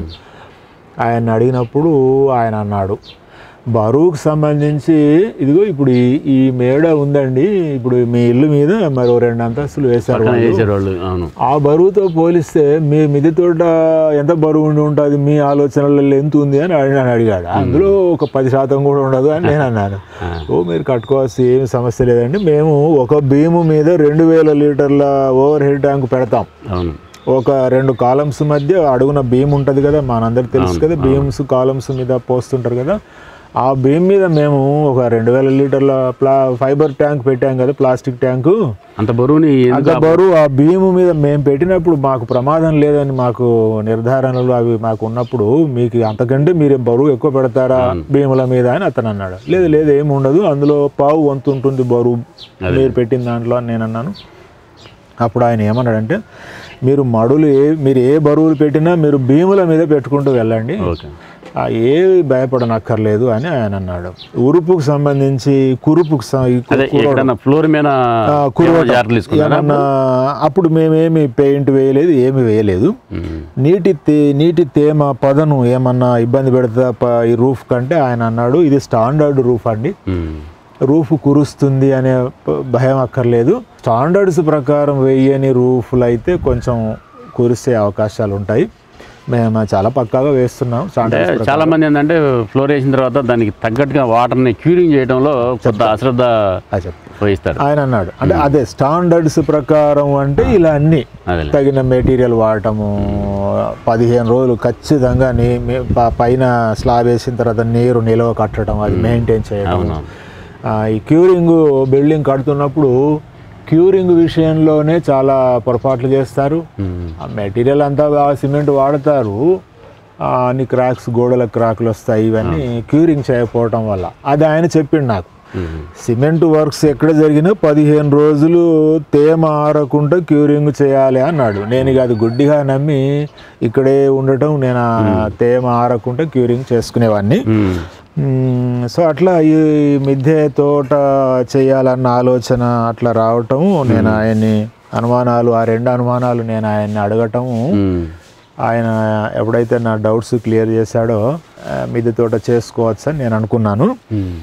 ఆయన అడిగినప్పుడు ఆయన అన్నాడు బరువుకు సంబంధించి ఇదిగో ఇప్పుడు ఈ ఈ మేడ ఉందండి ఇప్పుడు మీ ఇల్లు మీద మరో రెండు అంతస్తులు వేశారు పక్కన వాళ్ళు. చేసేవాళ్ళు అవును ఆ బరువుతో పోలిస్తే మీ మిద్దె తోట ఎంత బరువు ఉండి ఉంటుంది మీ ఆలోచనలలో ఎంత ఉంది అని ఆయన నన్ను అడిగాడు అందులో ఒక పది శాతం కూడా ఉండదు అని నేను అన్నాను ఓ మీరు కట్టుకోవాల్సి ఏమి సమస్య లేదండి మేము ఒక భీము మీద రెండు వేల లీటర్ల ఓవర్ హెడ్ ట్యాంక్ పెడతాం అవును ఒక రెండు కాలమ్స్ మధ్య అడుగున బీమ్ ఉంటుంది కదా మనందరికి తెలుసు కదా బీమ్స్ కాలమ్స్ మీద పోస్తుంటారు కదా ఆ బీమ్ మీద మేము ఒక రెండు వేల లీటర్ల ప్లా ఫైబర్ ట్యాంక్ పెట్టాం కదా ప్లాస్టిక్ ట్యాంకు అంత బరువుని ఎందుకు అంత బరువు ఆ భీము మీద మేము పెట్టినప్పుడు మాకు ప్రమాదం లేదని మాకు నిర్ధారణలు అవి మాకు ఉన్నప్పుడు మీకు అంతకంటే మీరు బరువు ఎక్కువ పెడతారా భీముల మీద అని అతను అన్నాడు లేదు లేదు ఏమి ఉండదు అందులో పావు వంతు ఉంటుంది బరువు మీరు పెట్టిన దాంట్లో అని నేను అన్నాను అప్పుడు ఆయన ఏమన్నాడంటే మీరు మడులు ఏ మీరు ఏ బరువులు పెట్టినా మీరు భీముల మీద పెట్టుకుంటూ వెళ్ళండి ఓకే ఆ ఏ భయపడనక్కర్లేదు అని ఆయన అన్నాడు ఉరుపుకు సంబంధించి కురుపుకు స- ఈ కు- అదే ఎక్కడన్నా ఫ్లోర్ మీద ఆ, కురవటం. జాగ్రత్తలు తీసుకున్నారా ఏమన్నా అప్పుడు మేమేమి పెయింట్ వేయలేదు ఏమి వేయలేదు మ్మ్. నీటి తే నీటి తేమ పదను ఏమన్నా ఇబ్బంది పెడతా ప- ఈ రూఫ్ కంటే ఆయన అన్నాడు ఇది స్టాండర్డ్ రూఫ్ అండి మ్మ్. రూఫ్ కురుస్తుంది అనే ప- భయం అక్కర్లేదు స్టాండర్డ్స్ ప్రకారం వేయని రూఫ్లు అయితే కొంచెం కురిసే అవకాశాలు ఉంటాయి మేము చాలా పక్కాగా వేస్తున్నాం అంటే స్టాండర్డ్స్ చాలా మంది ఏంటంటే ఫ్లోర్ వేసిన తర్వాత దానికి తగ్గట్టుగా వాటర్ని క్యూరింగ్ చేయడంలో కొంత అశ్రద్ధ అది చెప్పు. వహిస్తారు ఆయన అన్నాడు అంటే అదే స్టాండర్డ్స్ ప్రకారం అంటే ఇలా అన్ని అదే తగిన మెటీరియల్ వాడటము పదిహేను రోజులు ఖచ్చితంగా నీ మీ- ప- పైన స్లాబ్ వేసిన తర్వాత నీరు నిల్వ కట్టడం అది మెయింటైన్ చేయడం అవును ఆ, ఈ క్యూరింగ్ బిల్డింగ్ కడుతున్నప్పుడు క్యూరింగ్ విషయంలోనే చాలా పొరపాట్లు చేస్తారు మ్మ్. ఆ మెటీరియల్ అంతా బాగా సిమెంట్ వాడతారు ఆ, అన్ని క్రాక్స్ గోడల క్రాకులు వస్తాయి ఇవన్నీ క్యూరింగ్ చేయకపోవటం వల్ల అది ఆయన చెప్పిండు నాకు మ్మ్. సిమెంట్ వర్క్స్ ఎక్కడ జరిగినా పదిహేను రోజులు తేమ ఆరకుండా క్యూరింగ్ చేయాలి అన్నాడు నేను ఇక అది గుడ్డిగా నమ్మి ఇక్కడే ఉండటం నేను ఆ తేమ ఆరకుండా క్యూరింగ్ చేసుకునేవాడిని మ్మ్. మ్మ్, సో అట్లా ఈ మిద్దె తోట చేయాలన్న ఆలోచన అట్లా రావటము నేను ఆయన్ని అనుమానాలు ఆ రెండు అనుమానాలు నేను ఆయన్ని అడగటము మ్మ్. ఆయన ఎప్పుడైతే నా డౌట్స్ క్లియర్ చేశాడో ఆ, మిద్దె తోట చేసుకోవచ్చు అని నేను అనుకున్నాను మ్మ్.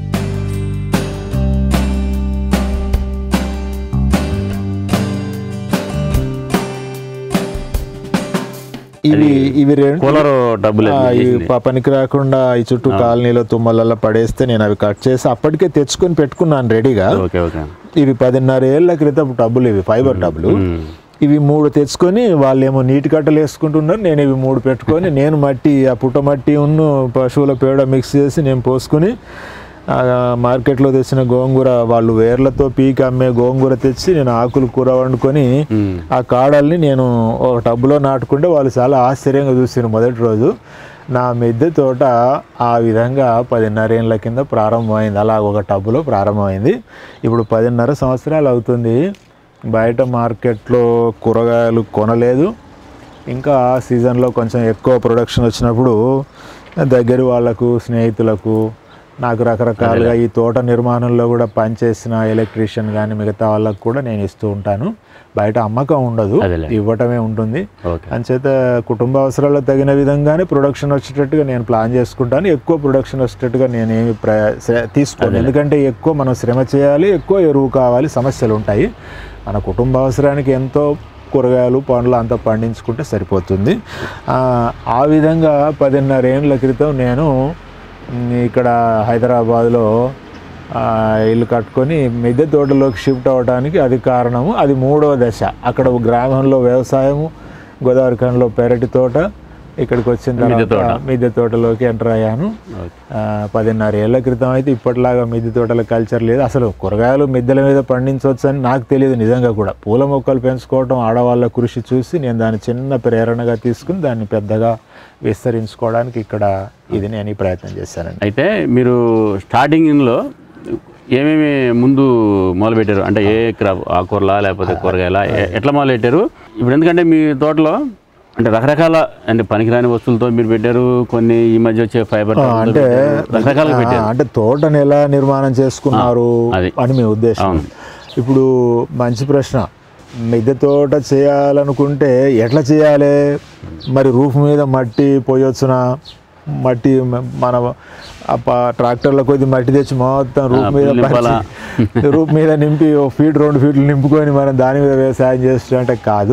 ఇవి ఇవి రెండు కూలర్ డబ్బులు ఆ, ఈ ప- పనికి రాకుండా ఈ చుట్టూ కాలనీలో తుమ్మలల్లో పడేస్తే నేను అవి కట్ చేసి అప్పటికే తెచ్చుకొని పెట్టుకున్నాను రెడీగా ఓకే ఓకే ఇవి పదిన్నర ఏళ్ళ క్రితం డబ్బులు ఇవి ఫైబర్ డబ్బులు మ్మ్. ఇవి మూడు తెచ్చుకొని వాళ్ళేమో నీటి కట్టలు వేసుకుంటున్నారు నేను ఇవి మూడు పెట్టుకొని నేను మట్టి ఆ పుట్ట మట్టి ఉన్న పశువుల పేడ మిక్స్ చేసి నేను పోసుకొని ఆ, మార్కెట్లో తెచ్చిన గోంగూర వాళ్ళు వేర్లతో పీకి అమ్మే గోంగూర తెచ్చి నేను ఆకులు కూర వండుకొని మ్మ్. ఆ కాడల్ని నేను ఒక టబ్లో నాటుకుంటే వాళ్ళు చాలా ఆశ్చర్యంగా చూసారు మొదటి రోజు నా మిద్దె తోట ఆ విధంగా పదిన్నర ఏళ్ళ కింద ప్రారంభమైంది అలా ఒక టబ్బులో ప్రారంభమైంది ఇప్పుడు పదిన్నర సంవత్సరాలు అవుతుంది బయట మార్కెట్లో కూరగాయలు కొనలేదు ఇంకా ఆ సీజన్లో కొంచెం ఎక్కువ ప్రొడక్షన్ వచ్చినప్పుడు దగ్గర వాళ్ళకు స్నేహితులకు నాకు రకరకాలుగా ఈ తోట నిర్మాణంలో కూడా పనిచేసిన ఎలక్ట్రీషియన్ కానీ మిగతా వాళ్ళకు కూడా నేను ఇస్తూ ఉంటాను బయట అమ్మకం ఉండదు అదేలే. ఇవ్వటమే ఉంటుంది ఓకే అంచేత కుటుంబ అవసరాలకు తగిన విధంగానే ప్రొడక్షన్ వచ్చేటట్టుగా నేను ప్లాన్ చేసుకుంటాను ఎక్కువ ప్రొడక్షన్ వచ్చేటట్టుగా నేనేమి ప్ర శ్ర- తీసుకోను ఎందుకంటే ఎక్కువ మనం శ్రమ చేయాలి ఎక్కువ ఎరువు కావాలి సమస్యలు ఉంటాయి మన కుటుంబ అవసరానికి ఎంతో కూరగాయలు పండ్లు అంతా పండించుకుంటే సరిపోతుంది ఆ, ఆ విధంగా పదిన్నర ఏళ్ళ క్రితం నేను మ్, ఇక్కడ హైదరాబాద్లో ఆ, ఇల్లు కట్టుకొని మిద్దె తోటలోకి షిఫ్ట్ అవ్వడానికి అది కారణము అది మూడవ దశ అక్కడ గ్రామంలో వ్యవసాయము గోదావరి ఖండ్లో పెరటి తోట ఇక్కడికి వచ్చిన మిద్దె తర్వాత తోట. మిద్దె తోటలోకి ఎంటర్ అయ్యాను ఓకే ఆ, పదిన్నర ఏళ్ల క్రితం అయితే ఇప్పటిలాగా మిద్దె తోటల కల్చర్ లేదు అసలు కూరగాయలు మిద్దెల మీద పండించవచ్చు అని నాకు తెలియదు నిజంగా కూడా పూల మొక్కలు పెంచుకోవడం ఆడవాళ్ళ కృషి చూసి నేను దాన్ని చిన్న ప్రేరణగా తీసుకుని దాన్ని పెద్దగా విస్తరించుకోవడానికి ఇక్కడ ఇది నేను ఈ ప్రయత్నం చేశానండి అయితే మీరు స్టార్టింగ్లో ఏమేమి ముందు మొదలు పెట్టారు అంటే ఏ క్రాప్ ఆకూరలా లేకపోతే కూరగాయల ఎ- ఎట్లా మొదలు పెట్టారు ఇప్పుడు ఎందుకంటే మీ తోటలో అంటే రకరకాల అంటే పనికిరాని వస్తువులతో మీరు పెట్టారు కొన్ని ఈ మధ్య వచ్చే ఫైబర్ అంటే రకరకాలుగా ఆ, పెట్టారు అంటే తోటను ఎలా నిర్మాణం చేసుకున్నారు అది. అని మీ ఉద్దేశం అవును. ఇప్పుడు మంచి ప్రశ్న మిద్దె తోట చేయాలనుకుంటే ఎట్లా చేయాలి మరి రూఫ్ మీద మట్టి పోయొచ్చునా మట్టి మ- మన ఆ ప- ట్రాక్టర్ల కొద్ది మట్టి తెచ్చి మొత్తం రూఫ్ మీద నింపాలా? పరిచి, రూఫ్ మీద నింపి ఒక ఫీట్ రెండు ఫీట్లు నింపుకొని మనం దాని మీద వ్యవసాయం చేస్తుంటే కాదు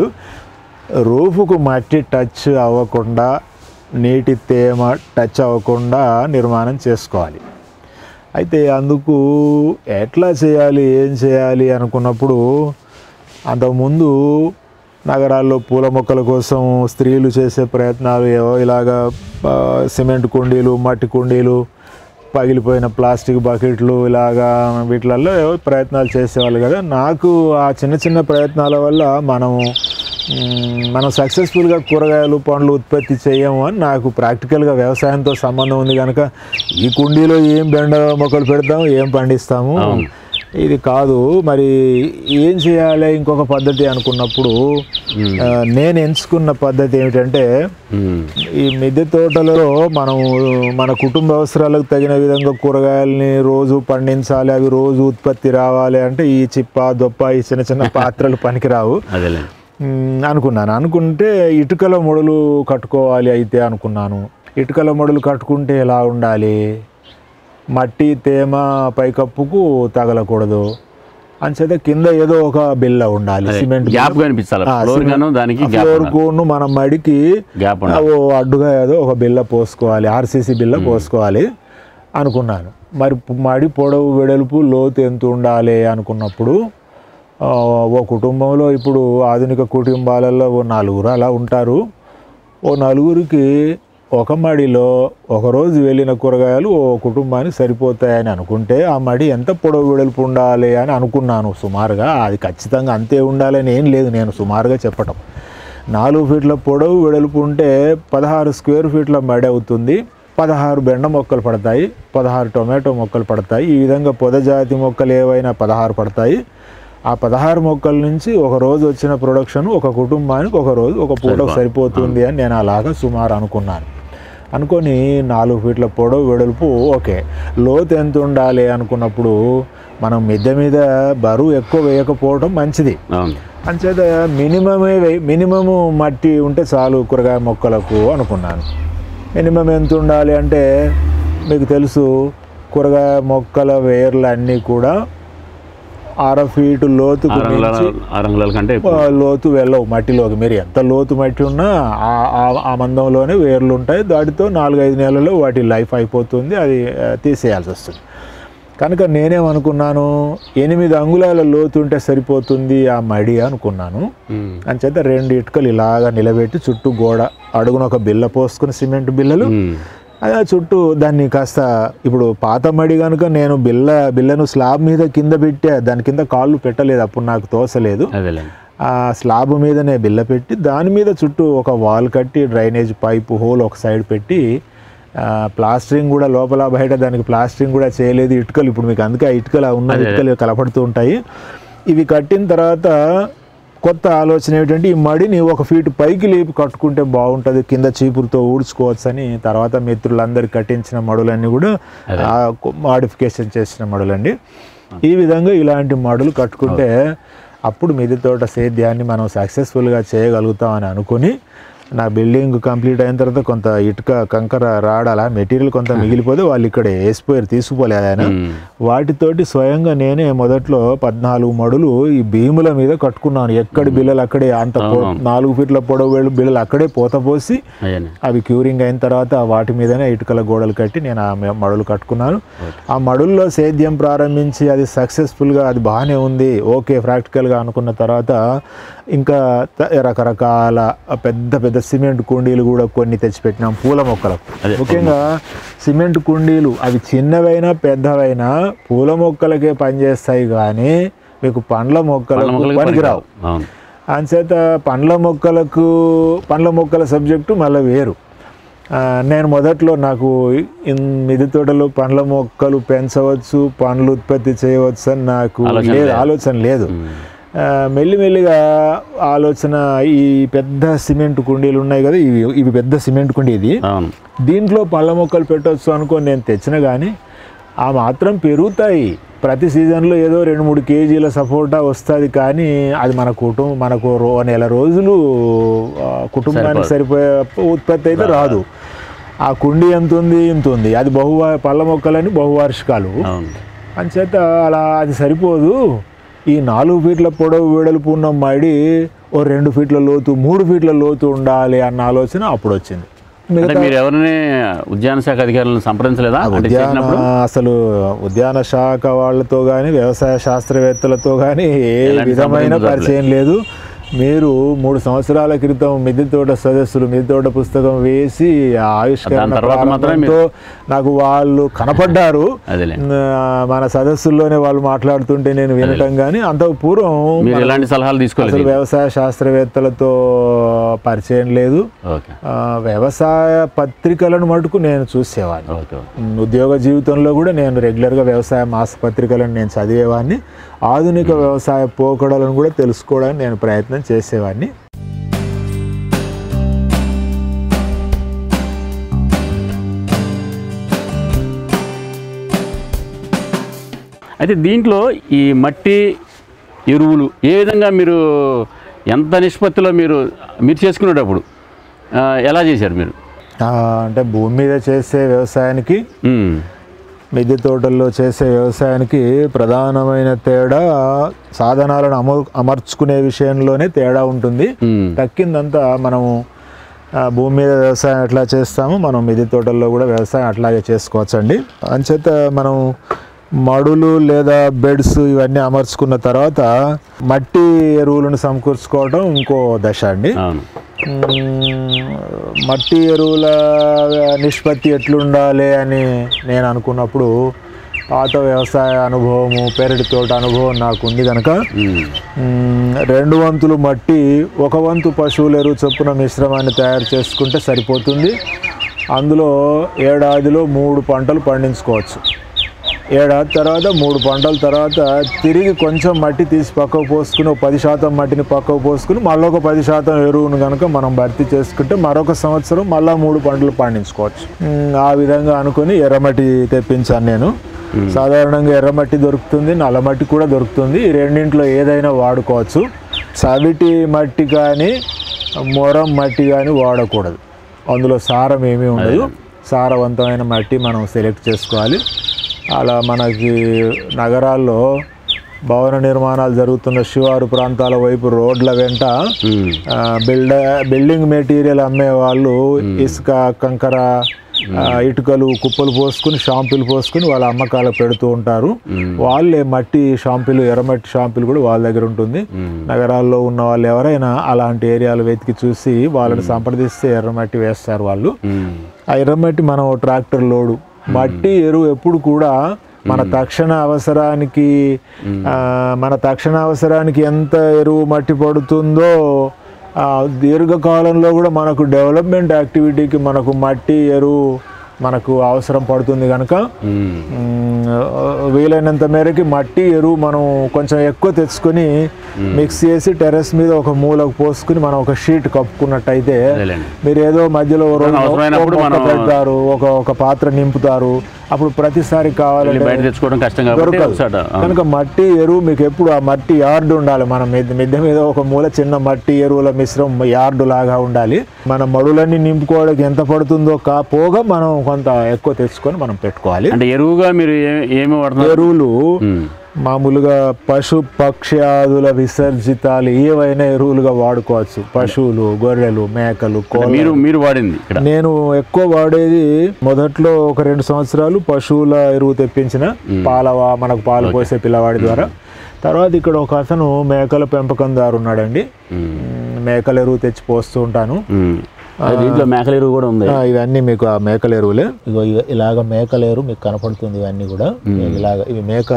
రూఫ్కు మట్టి టచ్ అవ్వకుండా నీటి తేమ టచ్ అవ్వకుండా నిర్మాణం చేసుకోవాలి అయితే అందుకు ఎట్లా చేయాలి ఏం చేయాలి అనుకున్నప్పుడు అంతకుముందు నగరాల్లో పూల మొక్కల కోసం స్త్రీలు చేసే ప్రయత్నాలు ఏవో ఇలాగా ఆ, సిమెంట్ కుండీలు మట్టి కుండీలు పగిలిపోయిన ప్లాస్టిక్ బకెట్లు ఇలాగా వీటిలలో ఏవో ప్రయత్నాలు చేసేవాళ్ళు కదా నాకు ఆ చిన్న చిన్న ప్రయత్నాల వల్ల మనము మ్, మనం సక్సెస్ఫుల్గా కూరగాయలు పండ్లు ఉత్పత్తి చేయము అని నాకు ప్రాక్టికల్గా వ్యవసాయంతో సంబంధం ఉంది కనుక ఈ కుండీలో ఏం బెండ మొక్కలు పెడతాము ఏం పండిస్తాము ఇది కాదు మరి ఏం చేయాలి ఇంకొక పద్ధతి అనుకున్నప్పుడు ఆ, నేను ఎంచుకున్న పద్ధతి ఏమిటంటే ఉమ్. ఈ మిద్దె తోటలో మనం మన కుటుంబ అవసరాలకు తగిన విధంగా కూరగాయలని రోజు పండించాలి అవి రోజు ఉత్పత్తి రావాలి అంటే ఈ చిప్ప దొప్ప ఈ చిన్న చిన్న పాత్రలు పనికిరావు అదేలే మ్, అనుకున్నాను అనుకుంటే ఇటుకల మొడలు కట్టుకోవాలి అయితే అనుకున్నాను ఇటుకల మొడలు కట్టుకుంటే ఎలా ఉండాలి మట్టి తేమ పైకప్పుకు తగలకూడదు అంచేత కింద ఏదో ఒక బిల్ల ఉండాలి సిమెంట్ గ్యాప్ కనిపించాలి ఫ్లోర్ గాను దానికి గ్యాప్ ఫ్లోర్ కూను మన మడికి గ్యాప్ ఆ ఓ అడ్డుగా ఏదో ఒక బిల్ల పోసుకోవాలి ఆర్సీసీ బిల్ల పోసుకోవాలి అనుకున్నాను మరి పు- మడి పొడవు వెడల్పు లోతు ఎంత ఉండాలి అనుకున్నప్పుడు ఆ, ఓ కుటుంబంలో ఇప్పుడు ఆధునిక కుటుంబాలలో ఓ నలుగురు అలా ఉంటారు ఓ నలుగురికి ఒక మడిలో ఒకరోజు వెళ్ళిన కూరగాయలు ఓ కుటుంబానికి సరిపోతాయని అనుకుంటే ఆ మడి ఎంత పొడవు వెడల్పు ఉండాలి అని అనుకున్నాను సుమారుగా అది ఖచ్చితంగా అంతే ఉండాలని ఏం లేదు నేను సుమారుగా చెప్పటం నాలుగు ఫీట్ల పొడవు వెడల్పు ఉంటే పదహారు స్క్వేర్ ఫీట్ల మడి అవుతుంది పదహారు బెండ మొక్కలు పడతాయి పదహారు టొమాటో మొక్కలు పడతాయి ఈ విధంగా పొదజాతి మొక్కలు ఏవైనా పదహారు పడతాయి ఆ పదహారు మొక్కల నుంచి ఒక రోజు వచ్చిన ప్రొడక్షన్ ఒక కుటుంబానికి ఒక రోజు ఒక పూట సరిపోతుంది అని నేను అలాగా సుమారు అనుకున్నాను అనుకొని నాలుగు ఫీట్ల పొడవు వెడల్పు ఓకే లోతు ఎంత ఉండాలి అనుకున్నప్పుడు మనం మిద్దె మీద బరువు ఎక్కువ వేయకపోవడం మంచిది అవును అంచేత మినిమమే వేయి మినిమము మట్టి ఉంటే చాలు కూరగాయ మొక్కలకు అనుకున్నాను మినిమం ఎంత ఉండాలి అంటే మీకు తెలుసు కూరగాయ మొక్కల వేర్లు అన్నీ కూడా అర ఫీటు లోతుకు ఆరంగుళాల మించి ఆరంగుళాల కంటే ఎక్కువ. ఆ, లోతు వెళ్ళవు మట్టిలోకి మీరు ఎంత లోతు మట్టి ఉన్నా ఆ- ఆ- ఆ మందంలోనే వేర్లు ఉంటాయి దాటితో నాలుగైదు నెలల్లో వాటి లైఫ్ అయిపోతుంది అది ఆ, తీసేయాల్సి వస్తుంది కనుక నేనేమనుకున్నాను ఎనిమిది అంగుళాల లోతు ఉంటే సరిపోతుంది ఆ మడి అనుకున్నాను ఉమ్. అంచేత రెండు ఇటుకలు ఇలాగా నిలబెట్టి చుట్టూ గోడ అడుగున ఒక బిల్ల పోసుకుని సిమెంట్ బిల్లలు ఉమ్. అదే చుట్టూ దాన్ని కాస్త ఇప్పుడు పాత మడి కనుక నేను బిల్ల బిల్లను స్లాబ్ మీద కింద పెట్టా దాని కింద కాళ్ళు పెట్టలేదు అప్పుడు నాకు తోసలేదు అదేలే ఆ స్లాబ్ మీదనే బిల్ల పెట్టి దాని మీద చుట్టూ ఒక వాల్ కట్టి డ్రైనేజ్ పైపు హోల్ ఒక సైడ్ పెట్టి ఆ, ప్లాస్టరింగ్ కూడా లోపల బయట దానికి ప్లాస్టరింగ్ కూడా చేయలేదు ఇటుకలు ఇప్పుడు మీకు అందుకే ఆ ఇటుకలు ఆ ఉన్న ఇటుకలు కలపడుతూ ఉంటాయి ఇవి కట్టిన తర్వాత కొత్త ఆలోచన ఏమిటంటే ఈ మడిని ఒక ఫీట్ పైకి లేపి కట్టుకుంటే బాగుంటుంది కింద చీపురుతో ఊడ్చుకోవచ్చు అని తర్వాత మిత్రులందరూ కట్టించిన మడులన్నీ కూడా మాడిఫికేషన్ చేసిన మడులండి ఈ విధంగా ఇలాంటి మడులు కట్టుకుంటే అప్పుడు మిద్దె తోట సేద్యాన్ని మనం సక్సెస్ఫుల్గా చేయగలుగుతామని అనుకుని నా బిల్డింగ్ కంప్లీట్ అయిన తర్వాత కొంత ఇటుక కంకర రాడాల మెటీరియల్ కొంత మిగిలిపోతే వాళ్ళు ఇక్కడ వేసిపోయారు తీసుకుపోలేదు ఆయన వాటితోటి స్వయంగా నేనే మొదట్లో పద్నాలుగు మడులు ఈ భీముల మీద కట్టుకున్నాను ఎక్కడి బిల్లలు అక్కడే అంత పో- నాలుగు ఫీట్ల పొడవు వేలు బిల్లలు అక్కడే పోత పోసి అయ్యాను అవి క్యూరింగ్ అయిన తర్వాత వాటి మీదనే ఇటుకల గోడలు కట్టి నేను ఆ మె- మడులు కట్టుకున్నాను ఆ మడుల్లో సేద్యం ప్రారంభించి అది సక్సెస్ఫుల్గా అది బాగానే ఉంది ఓకే ప్రాక్టికల్గా అనుకున్న తర్వాత ఇంకా త- రకరకాల పెద్ద పెద్ద సిమెంట్ కుండీలు కూడా కొన్ని తెచ్చిపెట్టినాం పూల మొక్కలకు ముఖ్యంగా సిమెంట్ కుండీలు అవి చిన్నవైనా పెద్దవైనా పూల మొక్కలకే పనిచేస్తాయి కానీ మీకు పండ్ల మొక్కలకు మొక్కలకి పనికిరావు అవును అంచేత పండ్ల మొక్కలకు పండ్ల మొక్కల సబ్జెక్టు మళ్ళీ వేరు ఆ, నేను మొదట్లో నాకు ఇన్- మిద్దె తోటలో పండ్ల మొక్కలు పెంచవచ్చు పండ్లు ఉత్పత్తి చేయవచ్చు అని నాకు లేదు ఆలోచన లేదు ఆ, మెల్లిమెల్లిగా ఆలోచన ఈ పెద్ద సిమెంట్ కుండీలు ఉన్నాయి కదా ఇవి ఇవి పెద్ద సిమెంట్ కుండీ ఇది అవును దీంట్లో పళ్ళ మొక్కలు పెట్టవచ్చు అనుకొని నేను తెచ్చిన కానీ ఆ మాత్రం పెరుగుతాయి ప్రతి సీజన్లో ఏదో రెండు మూడు కేజీల సపోటా వస్తుంది కానీ అది మన కుటుంబం మనకు రో నెల రోజులు ఆ, కుటుంబానికి సరిపోయే ఉత్పత్తి అయితే రాదు ఆ కుండి ఎంత ఉంది ఇంత ఉంది అది బహువా పళ్ళ మొక్కలని బహువార్షికాలు అవును అంచేత అలా అది సరిపోదు ఈ నాలుగు ఫీట్ల పొడవు వెడల్పు ఉన్న మడి ఓ రెండు ఫీట్ల లోతు మూడు ఫీట్ల లోతు ఉండాలి అన్న ఆలోచన అప్పుడు వచ్చింది అంటే మీరు ఎవరిని ఉద్యాన శాఖ అధికారులను సంప్రదించలేదా అంటే ఉద్యాన చేసినప్పుడు అసలు ఉద్యాన శాఖ వాళ్ళతో కానీ వ్యవసాయ శాస్త్రవేత్తలతో కానీ ఏ విధమైన పరిచయం లేదు మీరు మూడు సంవత్సరాల క్రితం మిద్దె తోట సదస్సులు మిద్దె తోట పుస్తకం వేసి ఆ ఆవిష్కరణ దాని తర్వాత మాత్రమే ప్రారంభంతో నాకు వాళ్ళు కనపడ్డారు అదేలే ఆ, మన సదస్సుల్లోనే వాళ్ళు మాట్లాడుతుంటే నేను వినటం కానీ అంత పూర్వం మీరు ఎలాంటి సలహాలు తీసుకోలేదు అసలు వ్యవసాయ శాస్త్రవేత్తలతో పరిచయం లేదు ఓకే ఆ, వ్యవసాయ పత్రికలను మటుకు నేను చూసేవాడిని ఓకే ఓకే ఉమ్, ఉద్యోగ జీవితంలో కూడా నేను రెగ్యులర్గా వ్యవసాయ మాసపత్రికలను నేను చదివేవాడిని ఆధునిక వ్యవసాయ పోకడలను కూడా తెలుసుకోవడానికి నేను ప్రయత్నం చేసేవాడిని అయితే దీంట్లో ఈ మట్టి ఎరువులు ఏ విధంగా మీరు ఎంత నిష్పత్తిలో మీరు మీరు చేసుకునేటప్పుడు ఆ, ఎలా చేశారు మీరు ఆ, అంటే భూమి మీద చేసే వ్యవసాయానికి ఉమ్, మిద్దె తోటల్లో చేసే వ్యవసాయానికి ప్రధానమైన తేడా సాధనాలను అమ అమర్చుకునే విషయంలోనే తేడా ఉంటుంది ఉమ్, తక్కిందంతా మనము ఆ, భూమి మీద వ్యవసాయం ఎట్లా చేస్తామో మనం మిద్దె తోటల్లో కూడా వ్యవసాయం అట్లాగే చేసుకోవచ్చండి అంచేత మనం మడులు లేదా బెడ్స్ ఇవన్నీ అమర్చుకున్న తర్వాత మట్టి ఎరువులను సమకూర్చుకోవడం ఇంకో దశ అండి అవును మ్మ్, మట్టి ఎరువుల నిష్పత్తి ఎట్లుండాలి అని నేను అనుకున్నప్పుడు పాత వ్యవసాయ అనుభవము పెరటి తోట అనుభవం నాకు ఉంది కనుక ఉమ్, మ్మ్, రెండు వంతులు మట్టి ఒక వంతు పశువుల ఎరువు చొప్పున మిశ్రమాన్ని తయారు చేసుకుంటే సరిపోతుంది అందులో ఏడాదిలో మూడు పంటలు పండించుకోవచ్చు ఏడాది తర్వాత మూడు పంటల తర్వాత తిరిగి కొంచెం మట్టి తీసి పక్కకు పోసుకుని ఒక పది శాతం మట్టిని పక్కకు పోసుకుని మళ్ళీ ఒక పది శాతం ఎరువును కనుక మనం భర్తీ చేసుకుంటే మరొక సంవత్సరం మళ్ళీ మూడు పంటలు పండించుకోవచ్చు మ్మ్, ఆ విధంగా అనుకుని ఎర్రమట్టి తెప్పించాను నేను సాధారణంగా ఎర్రమట్టి దొరుకుతుంది నల్లమట్టి కూడా దొరుకుతుంది ఈ రెండింటిలో ఏదైనా వాడుకోవచ్చు చవిటి మట్టి కానీ మొరం మట్టి కానీ వాడకూడదు అందులో సారం ఏమీ ఉండదు సారవంతమైన మట్టి మనం సెలెక్ట్ చేసుకోవాలి అలా మనకి నగరాల్లో భవన నిర్మాణాలు జరుగుతున్న శివారు ప్రాంతాల వైపు రోడ్ల వెంట ఉమ్, ఆ, బిల్డ బిల్డింగ్ మెటీరియల్ అమ్మే వాళ్ళు ఇసుక కంకర ఆ, ఇటుకలు కుప్పలు పోసుకుని షాంపులు పోసుకుని వాళ్ళ అమ్మకాలకు పెడుతూ ఉంటారు వాళ్ళే మట్టి షాంపులు ఎర్రమట్టి షాంపులు కూడా వాళ్ళ దగ్గర ఉంటుంది ఉమ్, నగరాల్లో ఉన్న వాళ్ళు ఎవరైనా అలాంటి ఏరియాలు వెతికి చూసి వాళ్ళని సంప్రదిస్తే ఎర్రమట్టి వేస్తారు వాళ్ళు ఉమ్, ఆ ఎర్రమట్టి మనం ట్రాక్టర్ లోడు మట్టి ఎరువు ఎప్పుడు కూడా మన తక్షణ అవసరానికి ఆ, మన తక్షణ అవసరానికి ఎంత ఎరువు మట్టి పడుతుందో ఆ, దీర్ఘకాలంలో కూడా మనకు డెవలప్మెంట్ యాక్టివిటీకి మనకు మట్టి ఎరువు మనకు అవసరం పడుతుంది కనుక ఉమ్. మ్, వీలైనంత మేరకి మట్టి ఎరువు మనం కొంచెం ఎక్కువ తెచ్చుకొని మిక్స్ చేసి టెర్రస్ మీద ఒక మూలకు పోసుకుని మనం ఒక షీట్ కప్పుకున్నట్టయితే అదేలేండి మీరు ఏదో మధ్యలో ఓ రోజు అవసరమైనప్పుడు ఒక మొక్క మనం- పెడతారు ఒక ఒక పాత్ర నింపుతారు అప్పుడు ప్రతిసారి వెళ్ళి కావాలంటే బయట తెచ్చుకోవడం కష్టం కాబట్టి దొరకదు ఒకసారి ఆ, కనుక మట్టి ఎరువు మీకు ఎప్పుడు ఆ మట్టి యార్డు ఉండాలి మన మిద్దె మిద్దె మీద ఒక మూల చిన్న మట్టి ఎరువుల మిశ్రమం యార్డు లాగా ఉండాలి మన మడులన్నీ నింపుకోవడానికి ఎంత పడుతుందో కా పోగా మనం కొంత ఎక్కువ తెచ్చుకొని మనం పెట్టుకోవాలి అంటే ఎరువుగా మీరు ఏ- ఏమి వాడుతున్నారు ఎరువులు ఉమ్. మామూలుగా పశు పక్ష్యాదుల విసర్జితాలు ఏవైనా ఎరువులుగా వాడుకోవచ్చు పశువులు గొర్రెలు మేకలు కోళ్ళ మీరు మీరు వాడింది ఇక్కడ నేను ఎక్కువ వాడేది మొదట్లో ఒక రెండు సంవత్సరాలు పశువుల ఎరువు తెప్పించిన పాలవా మనకు పాలు పోసే పిల్లవాడి ద్వారా తర్వాత ఇక్కడ ఒక అతను మేకల పెంపకందారు ఉన్నాడండి ఉమ్. మ్, మేకల ఎరువు తెచ్చి పోస్తూ ఉంటాను ఉమ్. అది దీంట్లో మేకల ఎరువు కూడా ఉంది ఆ, ఇవన్నీ మీకు ఆ మేకల ఎరువులే ఇగో ఇగ ఇలాగ మేకల ఎరువు మీకు కనపడుతుంది ఇవన్నీ కూడా ఇలాగ ఇవి మేక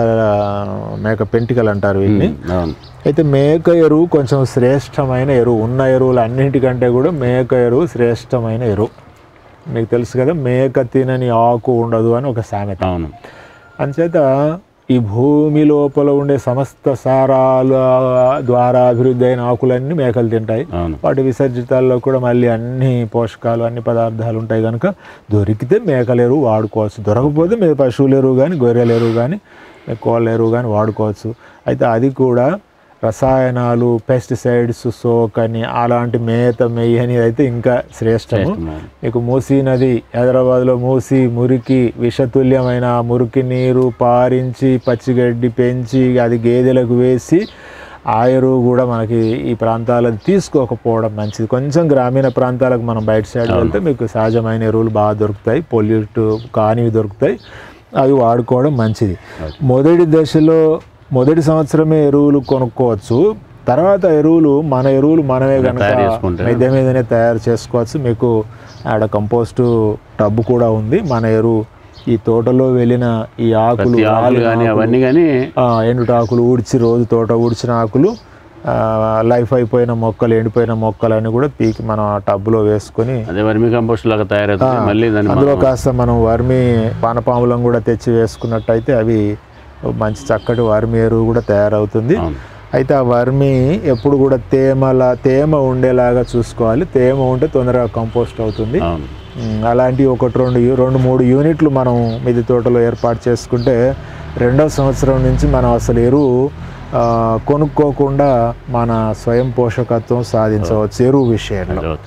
మేక పెంటికలు అంటారు వీటిని అవును అయితే మేక ఎరువు కొంచెం శ్రేష్టమైన ఎరువు ఉన్న ఎరువులు అన్నింటికంటే కూడా మేక ఎరువు శ్రేష్టమైన ఎరువు మీకు తెలుసు కదా మేక తినని ఆకు ఉండదు అని ఒక సామెత అవును అంచేత ఈ భూమి లోపల ఉండే సమస్త సారాల ద్వారా అభివృద్ధి అయిన ఆకులన్నీ మేకలు తింటాయి అవును వాటి విసర్జితాల్లో కూడా మళ్ళీ అన్ని పోషకాలు అన్ని పదార్థాలు ఉంటాయి కనుక దొరికితే మేకల ఎరువు వాడుకోవచ్చు దొరకకపోతే మీ పశువుల ఎరువు కానీ గొర్రెల ఎరువు కానీ కోళ్ళ ఎరువు కానీ వాడుకోవచ్చు అయితే అది కూడా రసాయనాలు పెస్టిసైడ్స్ సోకని అలాంటి మేత మెయ్యని అయితే ఇంకా శ్రేష్టము మీకు మూసీ నది హైదరాబాద్లో మూసి మురికి విషతుల్యమైన ఆ మురికి నీరు పారించి పచ్చిగడ్డి పెంచి అది గేదెలకు వేసి ఆ ఎరువు కూడా మనకి ఈ ప్రాంతాలకు తీసుకోకపోవడం మంచిది కొంచెం గ్రామీణ ప్రాంతాలకు మనం బయట సైడ్ వెళ్తే మీకు సహజమైన ఎరువులు బాగా దొరుకుతాయి పొల్యూట్ కానివి దొరుకుతాయి అవి వాడుకోవడం మంచిది మొదటి దశలో మొదటి సంవత్సరమే ఎరువులు కొనుక్కోవచ్చు తర్వాత ఎరువులు మన ఎరువులు మనమే కనుక తయారు చేసుకుంటే. మిద్దె మీదనే తయారు చేసుకోవచ్చు మీకు ఆడ కంపోస్టు టబ్బు కూడా ఉంది మన ఎరువు ఈ తోటలో వెళ్ళిన ఈ ఆకులు ఈ ఆకులు కానీ అవన్నీ కానీ ఆ, ఎండుటాకులు ఊడ్చి రోజు తోట ఊడ్చిన ఆకులు ఆ, లైఫ్ అయిపోయిన మొక్కలు ఎండిపోయిన మొక్కలని కూడా పీకి మనం ఆ టబ్లో వేసుకొని అదే వర్మి కంపోస్ట్ లాగా తయారవుతుంది మళ్ళీ దాన్ని అందులో కాస్త మనం వర్మి పానపాములను కూడా తెచ్చి వేసుకున్నట్టయితే అవి మంచి చక్కటి వర్మి ఎరువు కూడా తయారవుతుంది అవును అయితే ఆ వర్మి ఎప్పుడు కూడా తేమలా తేమ ఉండేలాగా చూసుకోవాలి తేమ ఉంటే తొందరగా కంపోస్ట్ అవుతుంది అవును ఉమ్, అలాంటి ఒకటి రెండు యూ- రెండు మూడు యూనిట్లు మనం మిది తోటలో ఏర్పాటు చేసుకుంటే రెండో సంవత్సరం నుంచి మనం అసలు ఎరువు ఆ, కొనుక్కోకుండా మన స్వయం పోషకత్వం సాధించవచ్చు ఎరువు విషయంలో అదే.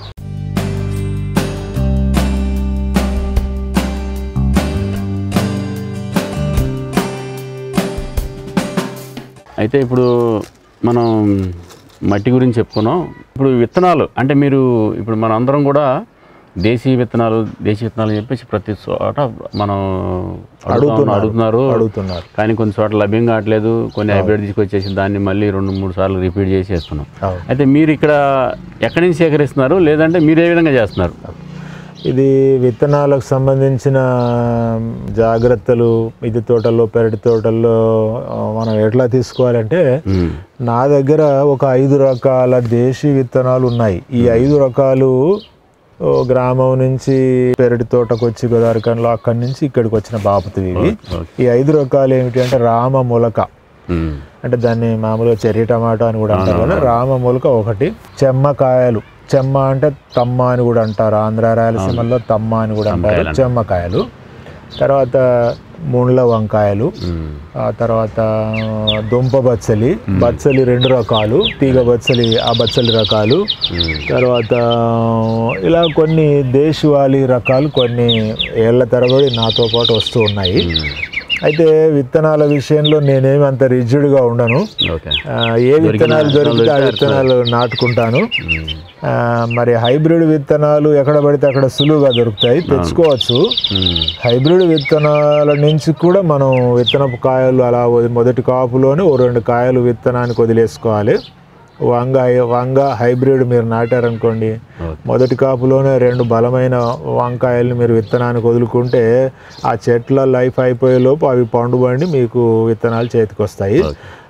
అయితే ఇప్పుడు మనం మట్టి గురించి చెప్పుకున్నాం ఇప్పుడు విత్తనాలు అంటే మీరు ఇప్పుడు మన అందరం కూడా దేశీయ విత్తనాలు దేశీయ విత్తనాలు అని చెప్పేసి ప్రతి చోట మనం అడుగుతున్నారు అడుగుతున్నారు అడుగుతున్నారు కానీ కొన్ని చోట్ల లభ్యం కావట్లేదు కొన్ని హైబ్రిడ్ తీసుకొచ్చేసి దాన్ని మళ్ళీ రెండు మూడు సార్లు రిపీట్ చేసి చేస్తున్నాం అవును. అయితే మీరు ఇక్కడ ఎక్కడి నుంచి సేకరిస్తున్నారు లేదంటే మీరు ఏ విధంగా చేస్తున్నారు ఇది విత్తనాలకు సంబంధించిన జాగ్రత్తలు మిద్దె తోటల్లో పెరటి తోటల్లో ఆ, మనం ఎట్లా తీసుకోవాలంటే ఉమ్. నా దగ్గర ఒక ఐదు రకాల దేశీ విత్తనాలు ఉన్నాయి ఈ ఐదు రకాలు ఓ గ్రామం నుంచి పెరటి తోటకు వచ్చి గోదావరికంలో అక్కడి నుంచి ఇక్కడికి వచ్చిన బాపతివి ఇవి ఓకే. ఈ ఐదు రకాలు ఏమిటి అంటే రామ మొలక ఉమ్. అంటే దాన్ని మామూలుగా చెర్రీ టమాటో అని కూడా అంటారు కదా రామ మొలక ఒకటి చెమ్మకాయలు చెమ్మ అంటే తమ్మ అని కూడా అంటారు ఆంధ్ర రాయలసీమలో తమ్మ అని కూడా అంటారు చెమ్మకాయలు తర్వాత ముండ్ల వంకాయలు ఉమ్. ఆ తర్వాత దుంప బచ్చలి బచ్చలి రెండు రకాలు తీగ బచ్చలి ఆ బచ్చలి రకాలు ఉమ్. తర్వాత ఇలా కొన్ని దేశవాళీ రకాలు కొన్ని ఏళ్ల తరబడి నాతో పాటు వస్తూ ఉన్నాయి అయితే విత్తనాల విషయంలో నేనేమి అంత రిజిడ్గా ఉండను ఓకే ఆ, ఏ విత్తనాలు దొరికితే ఆ విత్తనాలు నాటుకుంటాను ఉమ్. ఆ, మరి హైబ్రిడ్ విత్తనాలు ఎక్కడ పడితే అక్కడ సులువుగా దొరుకుతాయి తెచ్చుకోవచ్చు ఉమ్. హైబ్రిడ్ విత్తనాల నుంచి కూడా మనం విత్తనపు కాయలు అలా వది- మొదటి కాపులోనే ఓ రెండు కాయలు విత్తనానికి వదిలేసుకోవాలి వంగ వంగ హైబ్రిడ్ మీరు నాటారనుకోండి ఓకే. మొదటి కాపులోనే రెండు బలమైన వంకాయల్ని మీరు విత్తనానికి వదులుకుంటే ఆ చెట్ల లైఫ్ అయిపోయే లోపు అవి పండుబండి మీకు విత్తనాలు చేతికి వస్తాయి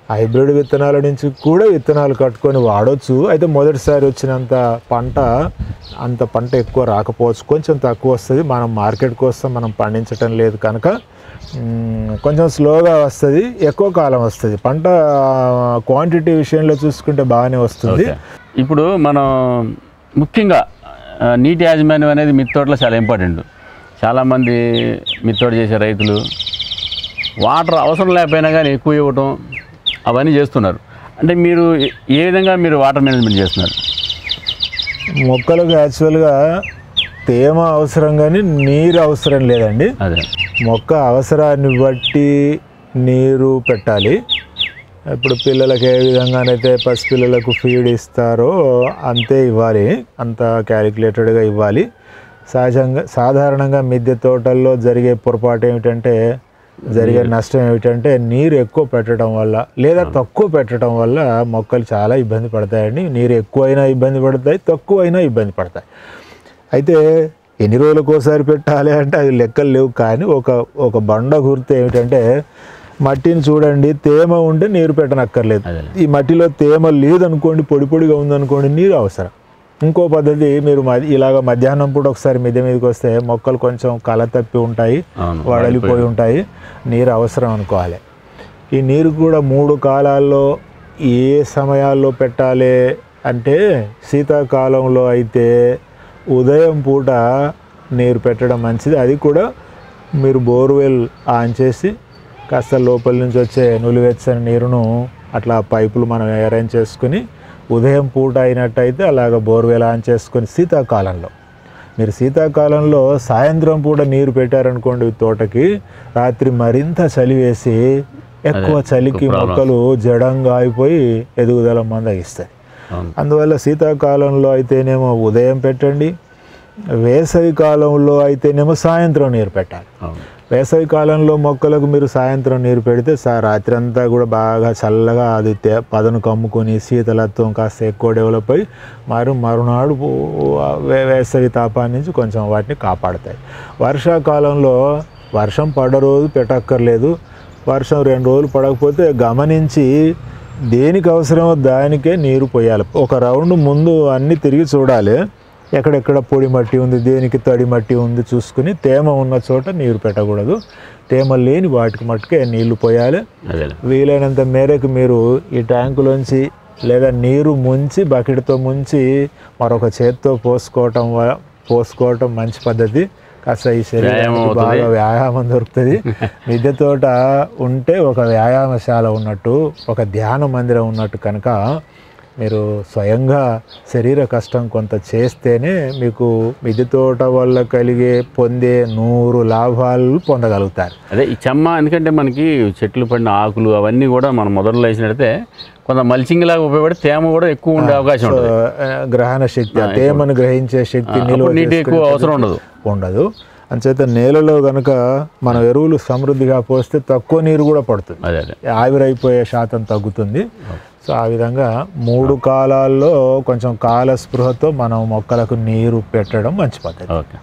హైబ్రిడ్ విత్తనాల నుంచి కూడా విత్తనాలు కట్టుకొని వాడొచ్చు అయితే మొదటిసారి వచ్చినంత పంట అంత పంట ఎక్కువ రాకపోవచ్చు కొంచెం తక్కువ వస్తుంది మనం మార్కెట్ కోసం మనం పండించటం లేదు కనుక మ్, కొంచెం స్లోగా వస్తుంది ఎక్కువ కాలం వస్తుంది పంట క్వాంటిటీ విషయంలో చూసుకుంటే బాగానే వస్తుంది ఓకే. ఇప్పుడు మనం ముఖ్యంగా ఆ, నీటి యాజమాన్యం అనేది మిద్దె తోటలో చాలా ఇంపార్టెంట్ చాలామంది మిద్దె తోట చేసే రైతులు వాటర్ అవసరం లేకపోయినా కానీ ఎక్కువ ఇవ్వటం అవన్నీ చేస్తున్నారు అంటే మీరు ఏ- ఏ విధంగా మీరు వాటర్ మేనేజ్మెంట్ చేస్తున్నారు మొక్కలకు యాక్చువల్గా తేమ అవసరం కానీ నీరు అవసరం లేదండి అదే మొక్క అవసరాన్ని బట్టి నీరు పెట్టాలి ఇప్పుడు పిల్లలకి ఏ విధంగానైతే పసిపిల్లలకు ఫీడ్ ఇస్తారో అంతే ఇవ్వాలి అంత క్యాలిక్యులేటెడ్గా ఇవ్వాలి సహజంగా సాధారణంగా మిద్దె తోటల్లో జరిగే పొరపాటు ఏమిటంటే జరిగే నష్టం ఏమిటంటే నీరు ఎక్కువ పెట్టడం వల్ల లేదా తక్కువ పెట్టడం వల్ల మొక్కలు చాలా ఇబ్బంది పడతాయండి నీరు ఎక్కువైనా ఇబ్బంది పడతాయి తక్కువైనా ఇబ్బంది పడతాయి అయితే ఎన్ని రోజులకు ఒకసారి పెట్టాలి అంటే అవి లెక్కలు లేవు కానీ ఒక ఒక బండ గుర్తు ఏమిటంటే మట్టిని చూడండి తేమ ఉంటే నీరు పెట్టనక్కర్లేదు అదే. ఈ మట్టిలో తేమ లేదనుకోండి పొడి పొడిగా ఉందనుకోండి నీరు అవసరం ఇంకో పద్ధతి మీరు మధ్య- ఇలాగ మధ్యాహ్నం పూట ఒకసారి మిద్దె మీదకి వస్తే మొక్కలు కొంచెం కల తప్పి ఉంటాయి అవును వడలిపోయి ఉంటాయి నీరు అవసరం అనుకోవాలి ఈ నీరు కూడా మూడు కాలాల్లో ఏ సమయాల్లో పెట్టాలి అంటే శీతాకాలంలో అయితే ఉదయం పూట నీరు పెట్టడం మంచిది అది కూడా మీరు బోర్వెల్ ఆన్ చేసి కాస్త లోపల నుంచి వచ్చే నులివెచ్చని నీరును అట్లా పైపులు మనం అరేంజ్ చేసుకుని ఉదయం పూట అయినట్టయితే అలాగ బోర్వెల్ ఆన్ చేసుకొని శీతాకాలంలో మీరు శీతాకాలంలో సాయంత్రం పూట నీరు పెట్టారనుకోండి తోటకి రాత్రి మరింత చలి వేసి ఎక్కువ చలికి మొక్కలు జడంగా అయిపోయి ఎదుగుదల మందగిస్తాయి అవును అందువల్ల శీతాకాలంలో అయితేనేమో ఉదయం పెట్టండి వేసవి కాలంలో అయితేనేమో సాయంత్రం నీరు పెట్టాలి అవును వేసవి కాలంలో మొక్కలకు మీరు సాయంత్రం నీరు పెడితే సా రాత్రి అంతా కూడా బాగా చల్లగా అది తే- పదను కమ్ముకొని శీతలత్వం కాస్త ఎక్కువ డెవలప్ అయ్యి మరి మరునాడు పో- వే- వేసవి తాపాన్ని నుంచి కొంచెం వాటిని కాపాడతాయి వర్షాకాలంలో వర్షం పడ రోజు పెట్టక్కర్లేదు వర్షం రెండు రోజులు పడకపోతే గమనించి దేనికి అవసరమో దానికే నీరు పోయాలి ఒక రౌండ్ ముందు అన్నీ తిరిగి చూడాలి ఎక్కడెక్కడ పొడి మట్టి ఉంది దేనికి తడి మట్టి ఉంది చూసుకుని తేమ ఉన్న చోట నీరు పెట్టకూడదు తేమ లేని వాటికి మట్టుకే నీళ్లు పోయాలి అదే వీలైనంత మేరకు మీరు ఈ ట్యాంకులోంచి లేదా నీరు ముంచి బకెట్తో ముంచి మరొక చేత్తో పోసుకోవటం వ- పోసుకోవటం మంచి పద్ధతి కాస్త ఈ శరీరానికి వ్యాయామం అవుతుంది. బాగా వ్యాయామం దొరుకుతుంది మిద్దె తోట ఉంటే ఒక వ్యాయామశాల ఉన్నట్టు ఒక ధ్యాన మందిరం ఉన్నట్టు కనుక మీరు స్వయంగా శరీర కష్టం కొంత చేస్తేనే మీకు మిద్దె తోట వల్ల కలిగే పొందే నూరు లాభాలు పొందగలుగుతారు అదే ఈ చెమ్మ ఎందుకంటే మనకి చెట్లు పడిన ఆకులు అవన్నీ కూడా మనం మొదట్లో వేసినట్టయితే కొంత మల్చింగ్ లాగా ఉపయోగపడి తేమ కూడా ఎక్కువ ఉండే అవకాశం సో, ఉంటుంది ఆ, గ్రహణ శక్తి ఆ తేమను గ్రహించే శక్తి నిల్వ అప్పుడు నీటి ఎక్కువ చేసుకునే అవసరం ఉండదు ఉండదు అంచేత నేలలో గనుక మనం ఎరువులు సమృద్ధిగా పోస్తే తక్కువ నీరు కూడా పడుతుంది అదే అదే ఆవిరైపోయే శాతం తగ్గుతుంది సో ఆ విధంగా మూడు కాలాల్లో కొంచెం కాల స్పృహతో మనం మొక్కలకు నీరు పెట్టడం మంచి పద్ధతి ఓకే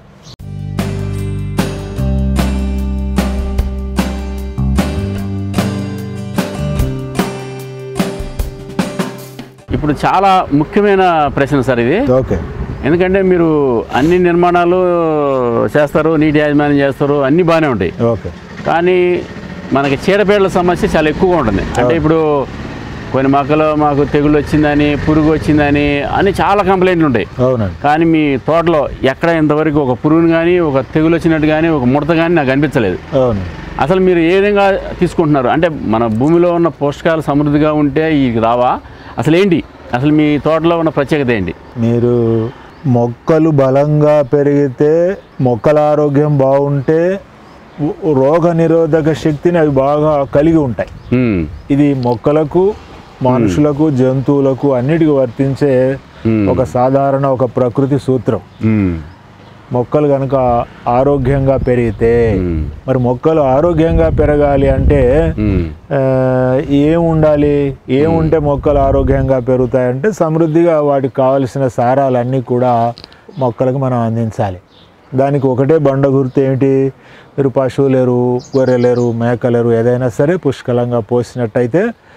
ఇప్పుడు చాలా ముఖ్యమైన ప్రశ్న సార్ ఇది ఓకే ఎందుకంటే మీరు అన్ని నిర్మాణాలు చేస్తారు నీటి యాజమాన్యం చేస్తారు అన్నీ బాగానే ఉంటాయి ఓకే కానీ మనకి చీడపీడల సమస్య చాలా ఎక్కువగా ఉంటుంది అంటే ఇప్పుడు కొన్ని మొక్కలు మాకు తెగుళ్ళు వచ్చిందని పురుగు వచ్చిందని అని చాలా కంప్లైంట్లు ఉంటాయి అవునండి కానీ మీ తోటలో ఎక్కడ ఇంతవరకు ఒక పురుగును కానీ ఒక తెగులు వచ్చినట్టు కానీ ఒక ముడత కానీ నాకు అనిపించలేదు అవును అసలు మీరు ఏ విధంగా తీసుకుంటున్నారు అంటే మన భూమిలో ఉన్న పోషకాలు సమృద్ధిగా ఉంటే ఇవి రావా అసలు ఏంటి అసలు మీ తోటలో ఉన్న ప్రత్యేకత ఏంటి మీరు మొక్కలు బలంగా పెరిగితే మొక్కల ఆరోగ్యం బాగుంటే ఉ- రోగ నిరోధక శక్తిని అవి బాగా కలిగి ఉంటాయి ఉమ్, ఇది మొక్కలకు మనుషులకు జంతువులకు అన్నిటికీ వర్తించే ఉమ్, ఒక సాధారణ ఒక ప్రకృతి సూత్రం ఉమ్, మొక్కలు కనుక ఆరోగ్యంగా పెరిగితే ఉమ్, మరి మొక్కలు ఆరోగ్యంగా పెరగాలి అంటే ఉమ్, ఆ, ఏం ఉండాలి ఏం ఉంటే మొక్కలు ఆరోగ్యంగా పెరుగుతాయంటే సమృద్ధిగా వాటికి కావలసిన సారాలన్నీ కూడా మొక్కలకు మనం అందించాలి దానికి ఒకటే బండ గుర్తు ఏమిటి మీరు పశువులేరు గొర్రెలేరు మేకలేరు ఏదైనా సరే పుష్కలంగా పోసినట్టయితే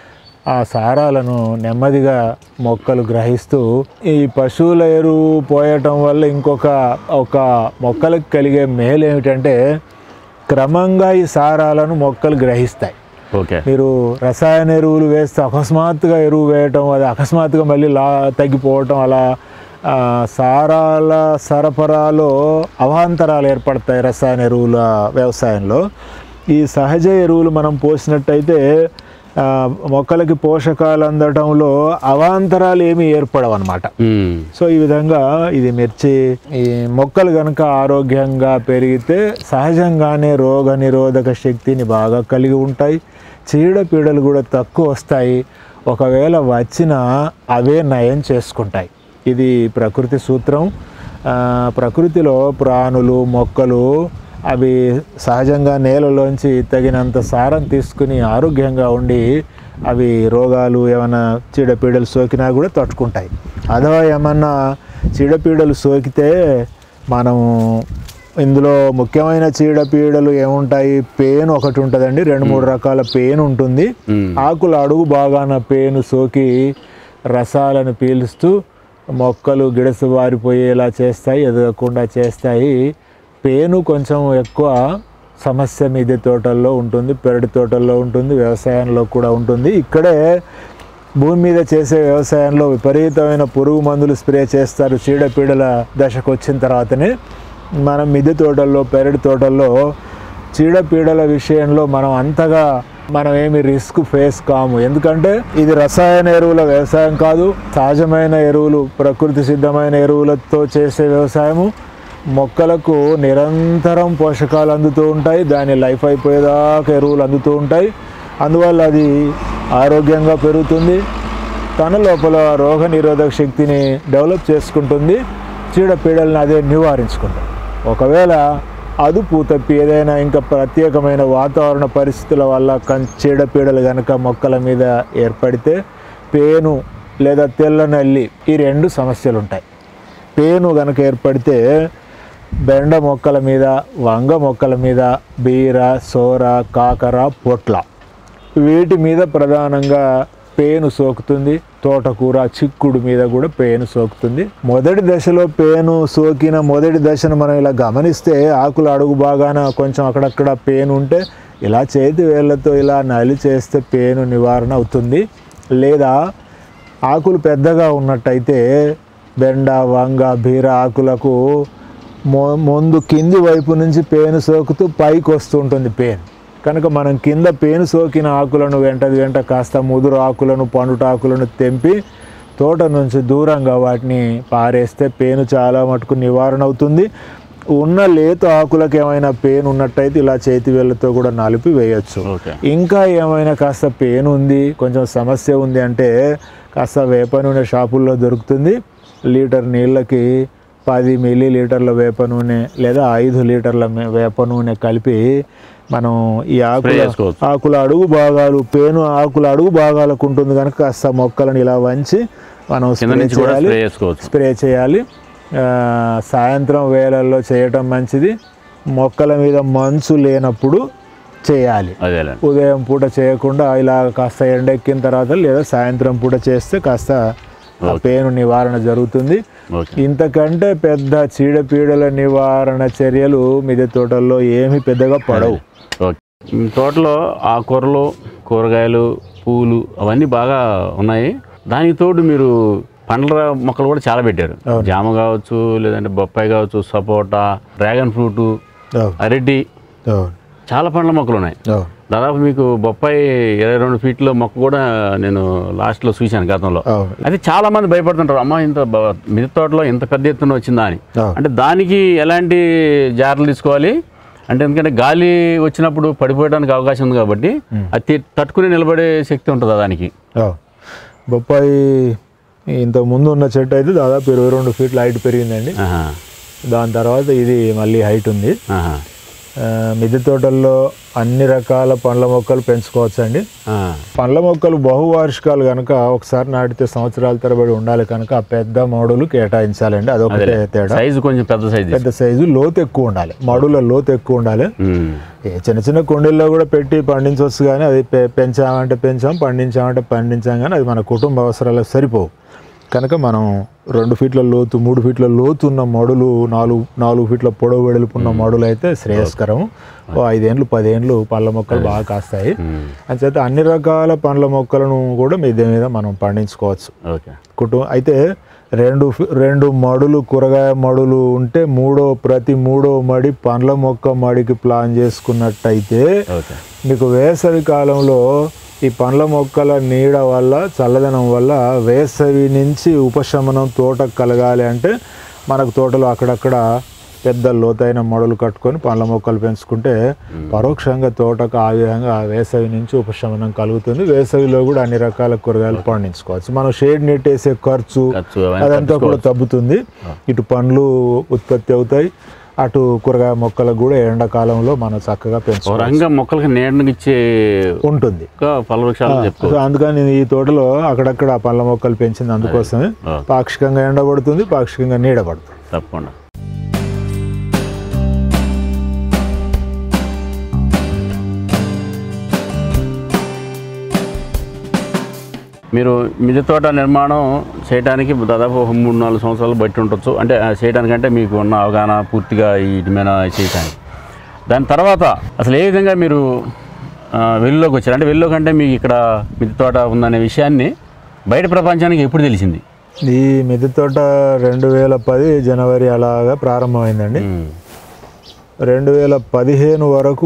ఆ సారాలను నెమ్మదిగా మొక్కలు గ్రహిస్తూ ఈ పశువుల ఎరువు పోయటం వల్ల ఇంకొక ఒక మొక్కలకు కలిగే మేలు ఏమిటంటే క్రమంగా ఈ సారాలను మొక్కలు గ్రహిస్తాయి ఓకే మీరు రసాయన ఎరువులు వేస్తే అకస్మాత్తుగా ఎరువు వేయటం అది అకస్మాత్తుగా మళ్ళీ లా తగ్గిపోవటం అలా ఆ, సారాల సరఫరాలో అవాంతరాలు ఏర్పడతాయి రసాయన ఎరువుల వ్యవసాయంలో ఈ సహజ ఎరువులు మనం పోసినట్టయితే ఆ, మొక్కలకి పోషకాలు అందటంలో అవాంతరాలు ఏమీ ఏర్పడవు అనమాట ఉమ్. సో ఈ విధంగా ఇది మిర్చి ఈ మొక్కలు కనుక ఆరోగ్యంగా పెరిగితే సహజంగానే రోగ నిరోధక శక్తిని బాగా కలిగి ఉంటాయి చీడపీడలు కూడా తక్కువ వస్తాయి ఒకవేళ వచ్చినా అవే నయం చేసుకుంటాయి ఇది ప్రకృతి సూత్రం ఆ, ప్రకృతిలో ప్రాణులు మొక్కలు అవి సహజంగా నేలలోంచి తగినంత సారం తీసుకుని ఆరోగ్యంగా ఉండి అవి రోగాలు ఏమైనా చీడపీడలు సోకినా కూడా తట్టుకుంటాయి అథవా ఏమన్నా చీడపీడలు సోకితే మనం ఇందులో ముఖ్యమైన చీడపీడలు ఏముంటాయి పేను ఒకటి ఉంటుందండి రెండు మూడు రకాల పేను ఉంటుంది ఉమ్. ఆకుల అడుగు బాగాన పేను సోకి రసాలను పీలుస్తూ మొక్కలు గిడసు వారిపోయేలా చేస్తాయి ఎదగకుండా చేస్తాయి పేను కొంచెం ఎక్కువ సమస్య మీది తోటల్లో ఉంటుంది పెరటి తోటల్లో ఉంటుంది వ్యవసాయంలో కూడా ఉంటుంది ఇక్కడే భూమి మీద చేసే వ్యవసాయంలో విపరీతమైన పురుగు మందులు స్ప్రే చేస్తారు చీడపీడల దశకు వచ్చిన తర్వాతనే మనం మిద్దె తోటల్లో పెరటి తోటల్లో చీడపీడల విషయంలో మనం అంతగా మనం ఏమి రిస్క్ ఫేస్ కాము ఎందుకంటే ఇది రసాయన ఎరువుల వ్యవసాయం కాదు సహజమైన ఎరువులు ప్రకృతి సిద్ధమైన ఎరువులతో చేసే వ్యవసాయము మొక్కలకు నిరంతరం పోషకాలు అందుతూ ఉంటాయి దాని లైఫ్ అయిపోయేదాకా ఎరువులు అందుతూ ఉంటాయి అందువల్ల అది ఆరోగ్యంగా పెరుగుతుంది తన లోపల రోగ నిరోధక శక్తిని డెవలప్ చేసుకుంటుంది చీడపీడలను అదే నివారించుకుంటుంది ఒకవేళ అదుపు తప్పి ఏదైనా ఇంకా ప్రత్యేకమైన వాతావరణ పరిస్థితుల వల్ల కం చీడపీడలు కనుక మొక్కల మీద ఏర్పడితే పేను లేదా తెల్ల నల్లి ఈ రెండు సమస్యలు ఉంటాయి పేను కనుక ఏర్పడితే బెండ మొక్కల మీద వంగ మొక్కల మీద బీర సోర కాకర పొట్ల వీటి మీద ప్రధానంగా పేను సోకుతుంది తోటకూర చిక్కుడు మీద కూడా పేను సోకుతుంది మొదటి దశలో పేను సోకిన మొదటి దశను మనం ఇలా గమనిస్తే ఆకులు అడుగు బాగాన కొంచెం అక్కడక్కడ పేను ఉంటే ఇలా చేతి వేళ్ళతో ఇలా నలి చేస్తే పేను నివారణ అవుతుంది లేదా ఆకులు పెద్దగా ఉన్నట్టయితే బెండ వంగ బీర ఆకులకు మొ ముందు కింది వైపు నుంచి పేను సోకుతూ పైకి వస్తుంటుంది పేను కనుక మనం కింద పేను సోకిన ఆకులను వెంటది వెంట కాస్త ముదురు ఆకులను పండుట ఆకులను తెంపి తోట నుంచి దూరంగా వాటిని పారేస్తే పేను చాలా మటుకు నివారణ అవుతుంది ఉన్న లేత ఆకులకు ఏమైనా పేను ఉన్నట్టయితే ఇలా చేతి వేళ్ళతో కూడా నలిపి వేయచ్చు ఓకే ఇంకా ఏమైనా కాస్త పెయిన్ ఉంది కొంచెం సమస్య ఉంది అంటే కాస్త వేప నూనె షాపుల్లో దొరుకుతుంది లీటర్ నీళ్ళకి పది మిల్లీ లీటర్ల వేప నూనె లేదా ఐదు లీటర్ల మే- వేప నూనె కలిపి మనం ఈ ఆకుల చేసుకోవచ్చు. ఆకుల అడుగు భాగాలు పేను ఆకుల అడుగు భాగాలకు ఉంటుంది కనుక కాస్త మొక్కలను ఇలా వంచి మనం కింద స్ప్రే నుంచి కూడా చేయాలి స్ప్రే చేసుకోవచ్చు స్ప్రే చేయాలి ఆ, సాయంత్రం వేళల్లో చేయటం మంచిది మొక్కల మీద మంచు లేనప్పుడు చేయాలి అదేలేండి ఉదయం పూట చేయకుండా ఇలా కాస్త ఎండెక్కిన తర్వాత లేదా సాయంత్రం పూట చేస్తే కాస్త ఆ పేను నివారణ జరుగుతుంది ఓకే ఇంతకంటే పెద్ద చీడపీడల నివారణ చర్యలు మిద్దె తోటల్లో ఏమీ పెద్దగా పడవు ఓకే మీ తోటలో ఆకుకూరలు కూరగాయలు పూలు అవన్నీ బాగా ఉన్నాయి దానికి తోడు మీరు పండ్ల మొక్కలు కూడా చాలా పెట్టారు జామ కావచ్చు లేదంటే బొప్పాయి కావచ్చు సపోటా డ్రాగన్ ఫ్రూట్ అవును, అరటి అవును, చాలా పండ్ల మొక్కలు ఉన్నాయి అవును. దాదాపు మీకు బొప్పాయి ఇరవై రెండు ఫీట్ల మొక్క కూడా నేను లాస్ట్లో చూశాను గతంలో అవును. అయితే చాలా మంది భయపడుతుంటారు అమ్మ ఇంత బ- మిద్దె తోటలో ఇంత పెద్ద ఎత్తున వచ్చిందా అని అవును. అంటే దానికి ఎలాంటి జాగ్రత్తలు తీసుకోవాలి అంటే ఎందుకంటే గాలి వచ్చినప్పుడు పడిపోయడానికి అవకాశం ఉంది కాబట్టి అది తి- తట్టుకుని నిలబడే శక్తి ఉంటుందా దానికి అవును. బొప్పాయి ఇంతకు ముందు ఉన్న చెట్టు అయితే దాదాపు ఇరవై రెండు ఫీట్ల హైట్ పెరిగిందండి ఆహా, దాని తర్వాత ఇది మళ్ళీ హైట్ ఉంది ఆహా. ఆ, మిద్దె తోటల్లో అన్ని రకాల పండ్ల మొక్కలు పెంచుకోవచ్చండి ఆ, పండ్ల మొక్కలు బహువార్షికాలు కనుక ఒకసారి నాటితే సంవత్సరాల తరబడి ఉండాలి కనుక ఆ పెద్ద మడులు కేటాయించాలండి అదొకటే తేడా సైజు కొంచెం పెద్ద సైజు పెద్ద సైజు లోతు ఎక్కువ ఉండాలి మడుల లోతు ఎక్కువ ఉండాలి ఉమ్, ఏ చిన్న చిన్న కుండీల్లో కూడా పెట్టి పండించవచ్చు కానీ అది పె- పెంచామంటే పెంచాం పండించామంటే పండించాం కానీ అది మన కుటుంబ అవసరాలకు సరిపోవు కనుక మనం రెండు ఫీట్ల లోతు మూడు ఫీట్ల లోతు ఉన్న మడులు నాలుగు నాలుగు ఫీట్ల పొడవు వెడల్పు ఉన్న మడులు అయితే శ్రేయస్కరం ఓ ఐదేండ్లు పదేండ్లు పళ్ళ మొక్కలు బాగా కాస్తాయి ఉమ్, అంచేత అన్ని రకాల పండ్ల మొక్కలను కూడా మిద్దె మీద మనం పండించుకోవచ్చు ఓకే కుటుంబం అయితే రెండు ఫి- రెండు మడులు కూరగాయ మడులు ఉంటే మూడో ప్రతి మూడో మడి పండ్ల మొక్క మడికి ప్లాన్ చేసుకున్నట్టయితే ఓకే మీకు వేసవి కాలంలో ఈ పండ్ల మొక్కల నీడ వల్ల చల్లదనం వల్ల వేసవి నుంచి ఉపశమనం తోటకు కలగాలి అంటే మనకు తోటలో అక్కడక్కడ పెద్ద లోతైన మొడలు కట్టుకొని పండ్ల మొక్కలు పెంచుకుంటే పరోక్షంగా తోటకు ఆ విధంగా వేసవి నుంచి ఉపశమనం కలుగుతుంది వేసవిలో కూడా అన్ని రకాల కూరగాయలు పండించుకోవచ్చు మనం షేడ్ నెట్ వేసే ఖర్చు ఖర్చు అవన్నీ అదంతా కూడా తగ్గుతుంది ఇటు పండ్లు ఉత్పత్తి అవుతాయి అటు కూరగాయ మొక్కలకు కూడా ఎండాకాలంలో మనం చక్కగా ఒక పెంచుకోవచ్చు రకంగా మొక్కలకి నీడనిచ్చే ఉంటుంది ఒక ఫల వృక్షాలు చెప్పుకో సో అందుకని నేను ఈ తోటలో అక్కడక్కడ పళ్ళ మొక్కలు పెంచింది అందుకోసమే ఆ. పాక్షికంగా ఎండ పడుతుంది పాక్షికంగా నీడ పడుతుంది తప్పకుండా మీరు మిద్దె తోట నిర్మాణం చేయడానికి దాదాపు ఒక మూడు నాలుగు సంవత్సరాలు బట్టి ఉండొచ్చు అంటే ఆ, చేయడానికంటే మీకు ఉన్న అవగాహన పూర్తిగా వీటి మీద చేయటానికి దాని తర్వాత అసలు ఏ విధంగా మీరు ఆ, వెలుగులోకి వచ్చారు అంటే వెలుగులోకి అంటే మీకు ఇక్కడ మిద్దె తోట ఉందనే విషయాన్ని బయట ప్రపంచానికి ఎప్పుడు తెలిసింది ఈ మిద్దె తోట రెండు వేల పది జనవరి అలాగా ప్రారంభమైందండి ఉమ్, రెండు వేల పదిహేను వరకు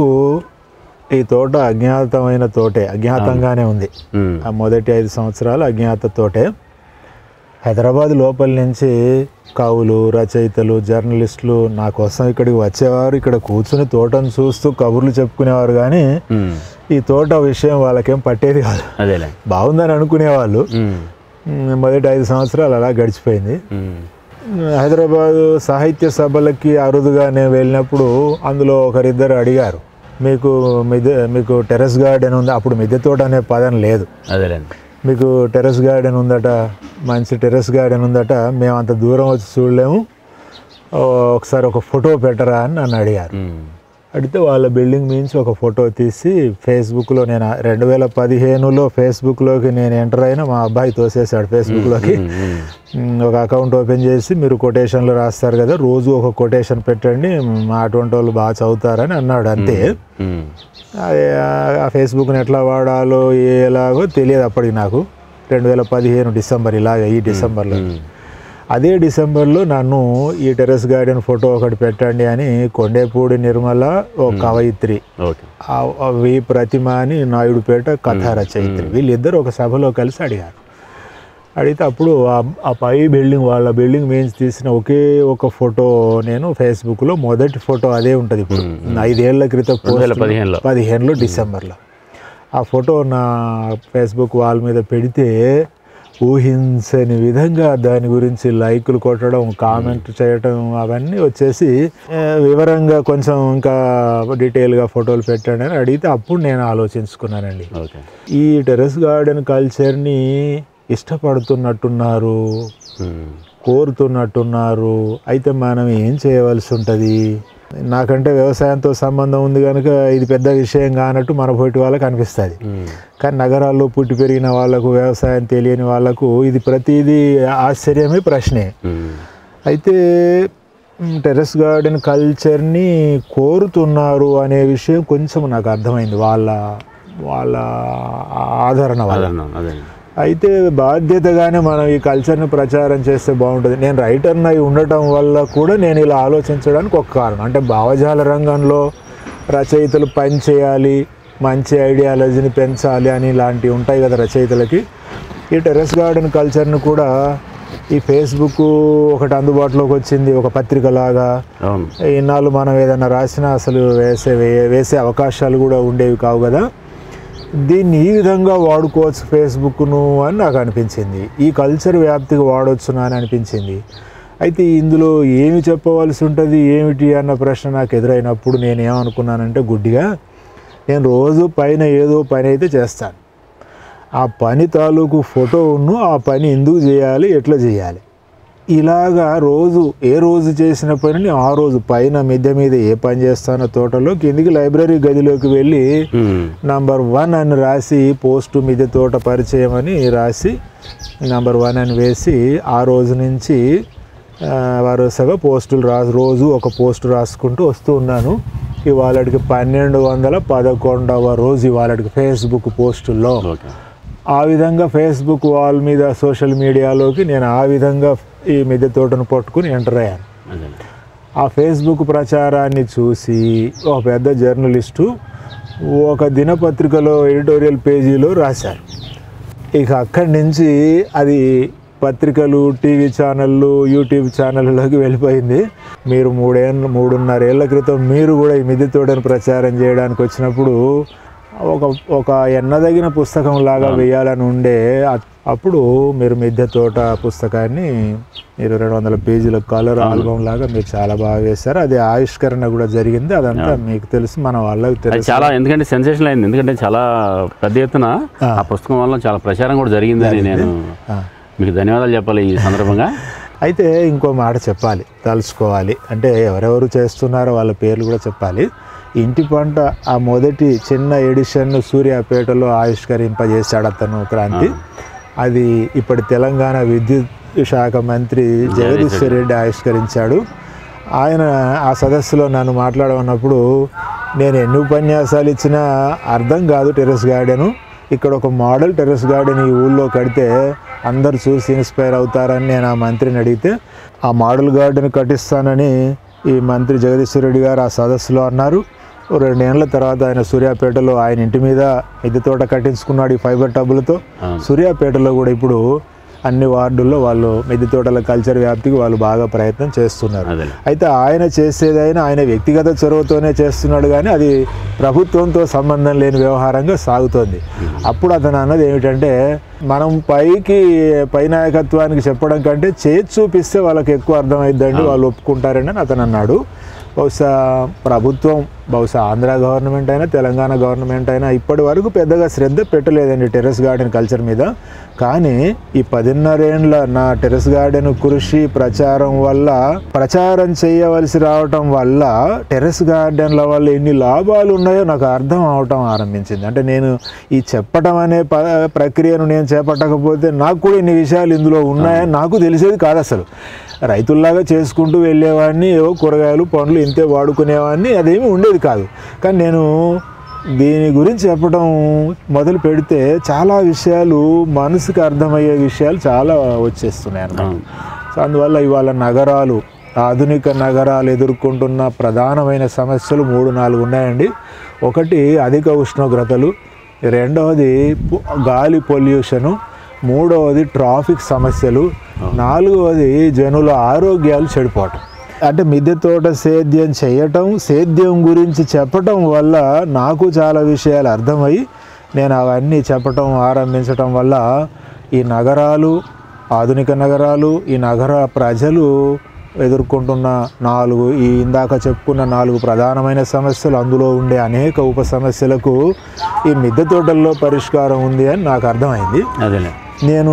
ఈ తోట అజ్ఞాతమైన తోటే అజ్ఞాతంగానే ఉంది ఉమ్, ఆ మొదటి ఐదు సంవత్సరాలు అజ్ఞాత తోటే హైదరాబాద్ లోపల నుంచి కవులు రచయితలు జర్నలిస్టులు నా కోసం ఇక్కడికి వచ్చేవారు ఇక్కడ కూర్చుని తోటను చూస్తూ కబుర్లు చెప్పుకునేవారు కానీ ఉమ్, ఈ తోట విషయం వాళ్ళకేం పట్టేది కాదు అదేలే బాగుందని అనుకునేవాళ్ళు ఉమ్, ఉమ్, మొదటి ఐదు సంవత్సరాలు అలా గడిచిపోయింది ఉమ్, హైదరాబాద్ సాహిత్య సభలకి అరుదుగా నేను వెళ్ళినప్పుడు అందులో ఒకరిద్దరు అడిగారు మీకు మిద్దె మీకు టెర్రస్ గార్డెన్ ఉంది అప్పుడు మిద్దె తోట అనే పదం లేదు అదేలేండి మీకు టెర్రస్ గార్డెన్ ఉందట మంచి టెర్రస్ గార్డెన్ ఉందట మేము అంత దూరం వచ్చి చూడలేము ఓ, ఒకసారి ఒక ఫోటో పెట్టరా అని నన్ను అడిగారు ఉమ్, అడిగితే వాళ్ళ బిల్డింగ్ మించి ఒక ఫోటో తీసి ఫేస్బుక్లో నేను రెండు వేల పదిహేనులో ఫేస్బుక్లోకి నేను ఎంటర్ అయినా మా అబ్బాయి తోసేశాడు ఫేస్బుక్లోకి ఉమ్, ఉమ్, మ్, ఒక అకౌంట్ ఓపెన్ చేసి మీరు కొటేషన్లు రాస్తారు కదా రోజు ఒక కొటేషన్ పెట్టండి మా అటువంటి వాళ్ళు బాగా చదువుతారని అన్నాడు అంతే ఉమ్, అది ఆ- ఆ ఫేస్బుక్ని ఎట్లా వాడాలో ఎలాగో తెలియదు అప్పటికి నాకు రెండు వేల పదిహేను డిసెంబర్ ఇలాగ ఈ డిసెంబర్లో ఉమ్, అదే డిసెంబర్లో నన్ను ఈ టెర్రస్ గార్డెన్ ఫోటో ఒకటి పెట్టండి అని కొండేపూడి నిర్మల ఓ కవయిత్రి ఓకే ఆ- ఆ వి ప్రతిమ అని నాయుడుపేట కథా రచయిత్రి వీళ్ళిద్దరు ఒక సభలో కలిసి అడిగారు అడిగితే అప్పుడు ఆ- ఆ పై బిల్డింగ్ వాళ్ళ బిల్డింగ్ మీద తీసిన ఒకే ఒక ఫోటో నేను ఫేస్బుక్లో మొదటి ఫోటో అదే ఉంటుంది ఇప్పుడు ఐదేళ్ల క్రితం రెండు వేల పోస్ట్ పదిహేనులో పదిహేనులో డిసెంబర్లో ఆ ఫోటో నా ఫేస్బుక్ వాల్ మీద పెడితే ఊహించని విధంగా దాని గురించి లైకులు కొట్టడం కామెంట్ చేయడం అవన్నీ వచ్చేసి ఆ, వివరంగా కొంచెం ఇంకా డీటెయిల్గా ఫోటోలు పెట్టండి అని అడిగితే అప్పుడు నేను ఆలోచించుకున్నానండి ఓకే ఈ టెర్రస్ గార్డెన్ కల్చర్ని ఇష్టపడుతున్నట్టున్నారు ఉమ్, కోరుతున్నట్టున్నారు అయితే మనం ఏం చేయవలసి ఉంటుంది నాకంటే వ్యవసాయంతో సంబంధం ఉంది కనుక ఇది పెద్ద విషయం కానట్టు మన పోటీ వాళ్ళకి అనిపిస్తుంది ఉమ్, కానీ నగరాల్లో పుట్టి పెరిగిన వాళ్ళకు వ్యవసాయం తెలియని వాళ్ళకు ఇది ప్రతిదీ ఆశ్చర్యమే ప్రశ్నే ఉమ్, అయితే మ్, టెర్రస్ గార్డెన్ కల్చర్ని కోరుతున్నారు అనే విషయం కొంచెం నాకు అర్థమైంది వాళ్ళ వాళ్ళ ఆదరణ వల్ల అదే అదే అయితే బాధ్యతగానే మనం ఈ కల్చర్ని ప్రచారం చేస్తే బాగుంటుంది నేను రైటర్ని అయి ఉండటం వల్ల కూడా నేను ఇలా ఆలోచించడానికి ఒక కారణం అంటే భావజాల రంగంలో రచయితలు పని చేయాలి మంచి ఐడియాలజీని పెంచాలి అని ఇలాంటివి ఉంటాయి కదా రచయితలకి ఈ టెర్రస్ గార్డెన్ కల్చర్ని కూడా ఈ ఫేస్బుక్ ఒకటి అందుబాటులోకి వచ్చింది ఒక పత్రిక లాగా అవును ఇన్నాళ్ళు మనం ఏదైనా రాసినా అసలు వేసే వే- వేసే అవకాశాలు కూడా ఉండేవి కావు కదా దీన్ని ఈ విధంగా వాడుకోవచ్చు ఫేస్బుక్ను అని నాకు అనిపించింది ఈ కల్చర్ వ్యాప్తికి వాడవచ్చునా అని అనిపించింది అయితే ఇందులో ఏమి చెప్పవలసి ఉంటుంది ఏమిటి అన్న ప్రశ్న నాకు ఎదురైనప్పుడు నేను ఏమనుకున్నానంటే గుడ్డిగా నేను రోజు పైన ఏదో పని అయితే చేస్తాను ఆ పని తాలూకు ఫోటోను ఆ పని ఎందుకు చేయాలి ఎట్లా చేయాలి ఇలాగా రోజు ఏ రోజు చేసిన పనిని ఆ రోజు పైన మిద్దె మీద ఏ పని చేస్తానో తోటలో కిందికి లైబ్రరీ గదిలోకి వెళ్ళి ఉమ్. నంబర్ వన్ అని రాసి పోస్టు మిద్దె తోట పరిచయం అని రాసి నంబర్ వన్ అని వేసి ఆ రోజు నుంచి ఆ, వరుసగా పోస్టులు రాసి రోజు ఒక పోస్ట్ రాసుకుంటూ వస్తూ ఉన్నాను ఇవాళకి పన్నెండు వందల పదకొండవ రోజు ఇవాళకి ఫేస్బుక్ పోస్టుల్లో ఓకే ఆ విధంగా ఫేస్బుక్ వాల్ మీద సోషల్ మీడియాలోకి నేను ఆ విధంగా ఈ మిద్దె తోటను పట్టుకుని ఎంటర్ అయ్యాను అదే ఆ ఫేస్బుక్ ప్రచారాన్ని చూసి ఒక పెద్ద జర్నలిస్టు ఒక దినపత్రికలో ఎడిటోరియల్ పేజీలో రాశారు ఇక అక్కడి నుంచి అది పత్రికలు టీవీ ఛానళ్ళు యూట్యూబ్ ఛానళ్ళలోకి వెళ్ళిపోయింది మీరు మూడేళ్ళ మూడున్నరేళ్ల క్రితం మీరు కూడా ఈ మిద్దె తోటను ప్రచారం చేయడానికి వచ్చినప్పుడు ఒక ఒక ఎన్నదగిన పుస్తకం లాగా వేయాలని ఉండే అ- అప్పుడు మీరు మిద్దె తోట పుస్తకాన్ని మీరు రెండు వందల పేజీల కలర్ ఆల్బమ్ లాగా మీరు చాలా బాగా వేశారు అది ఆవిష్కరణ కూడా జరిగింది అదంతా మీకు తెలుసు మన వాళ్ళకి అది తెలుసు చాలా ఎందుకంటే సెన్సేషన్ అయింది ఎందుకంటే చాలా పెద్ద ఎత్తున ఆ పుస్తకం వల్ల చాలా ప్రచారం కూడా జరిగిందని నేను ఆ. మీకు ధన్యవాదాలు చెప్పాలి ఈ సందర్భంగా అయితే ఇంకో మాట చెప్పాలి తలుచుకోవాలి అంటే ఎవరెవరు చేస్తున్నారో వాళ్ళ పేర్లు కూడా చెప్పాలి ఇంటి పంట ఆ మొదటి చిన్న ఎడిషన్ సూర్యాపేటలో ఆవిష్కరింపజేశాడు అతను క్రాంతి అది ఇప్పటి తెలంగాణ విద్యుత్ శాఖ మంత్రి జగదీశ్వర్ రెడ్డి ఆవిష్కరించాడు ఆయన ఆ సదస్సులో నన్ను మాట్లాడమన్నప్పుడు నేను ఎన్ని ఉపన్యాసాలు ఇచ్చినా అర్థం కాదు టెర్రస్ గార్డెను ఇక్కడ ఒక మోడల్ టెర్రస్ గార్డెన్ ఈ ఊళ్ళో కడితే అందరు చూసి ఇన్స్పైర్ అవుతారని నేను ఆ మంత్రిని అడిగితే ఆ మోడల్ గార్డెన్ కట్టిస్తానని ఈ మంత్రి జగదీశ్వర్ రెడ్డి గారు ఆ సదస్సులో అన్నారు ఓ రెండేళ్ల తర్వాత ఆయన సూర్యాపేటలో ఆయన ఇంటి మీద మిద్దె తోట కట్టించుకున్నాడు ఈ ఫైబర్ టబ్బులతో అవును. సూర్యాపేటలో కూడా ఇప్పుడు అన్ని వార్డుల్లో వాళ్ళు మిద్దె తోటల కల్చర్ వ్యాప్తికి వాళ్ళు బాగా ప్రయత్నం చేస్తున్నారు అదే అయితే ఆయన చేసేదైనా ఆయన వ్యక్తిగత చొరవతోనే చేస్తున్నాడు కానీ అది ప్రభుత్వంతో సంబంధం లేని వ్యవహారంగా సాగుతోంది అప్పుడు అతను అన్నది ఏమిటంటే మనం పైకి పై నాయకత్వానికి చెప్పడం కంటే చేతి చూపిస్తే వాళ్ళకి ఎక్కువ అర్థమైద్దండి వాళ్ళు ఒప్పుకుంటారని అని అతను అన్నాడు బహుశా ప్రభుత్వం బహుశా ఆంధ్ర గవర్నమెంట్ అయినా తెలంగాణ గవర్నమెంట్ అయినా ఇప్పటి వరకు పెద్దగా శ్రద్ధ పెట్టలేదండి టెర్రస్ గార్డెన్ కల్చర్ మీద కానీ ఈ పదిన్నరేండ్ల నా టెర్రస్ గార్డెన్ కృషి ప్రచారం వల్ల ప్రచారం చేయవలసి రావటం వల్ల టెర్రస్ గార్డెన్ల వల్ల ఎన్ని లాభాలు ఉన్నాయో నాకు అర్థం అవటం ఆరంభించింది అంటే నేను ఈ చెప్పటం అనే ప ప్రక్రియను నేను చేపట్టకపోతే నాకు కూడా ఇన్ని విషయాలు ఇందులో ఉన్నాయని నాకు తెలిసేది కాదు అసలు రైతుల్లాగా చేసుకుంటూ వెళ్ళేవాడిని ఏవో కూరగాయలు పండ్లు ఇంతే వాడుకునేవాడిని అదేమీ ఉండేది కాదు కానీ నేను దీని గురించి చెప్పడం మొదలు పెడితే చాలా విషయాలు మనసుకు అర్థమయ్యే విషయాలు చాలా వచ్చేస్తున్నాయి అన్నమాట అవును. సో అందువల్ల ఇవాళ నగరాలు ఆధునిక నగరాలు ఎదుర్కొంటున్న ప్రధానమైన సమస్యలు మూడు నాలుగు ఉన్నాయండి ఒకటి అధిక ఉష్ణోగ్రతలు రెండవది పు- గాలి పొల్యూషను మూడవది ట్రాఫిక్ సమస్యలు నాలుగవది జనుల ఆరోగ్యాలు చెడిపోవటం అంటే మిద్దె తోట సేద్యం చేయటం సేద్యం గురించి చెప్పటం వల్ల నాకు చాలా విషయాలు అర్థమై నేను అవన్నీ చెప్పటం ఆరంభించటం వల్ల ఈ నగరాలు ఆధునిక నగరాలు ఈ నగర ప్రజలు ఎదుర్కొంటున్న నాలుగు ఈ ఇందాక చెప్పుకున్న నాలుగు ప్రధానమైన సమస్యలు అందులో ఉండే అనేక ఉప సమస్యలకు ఈ మిద్దె తోటల్లో పరిష్కారం ఉంది అని నాకు అర్థమైంది అదేలే నేను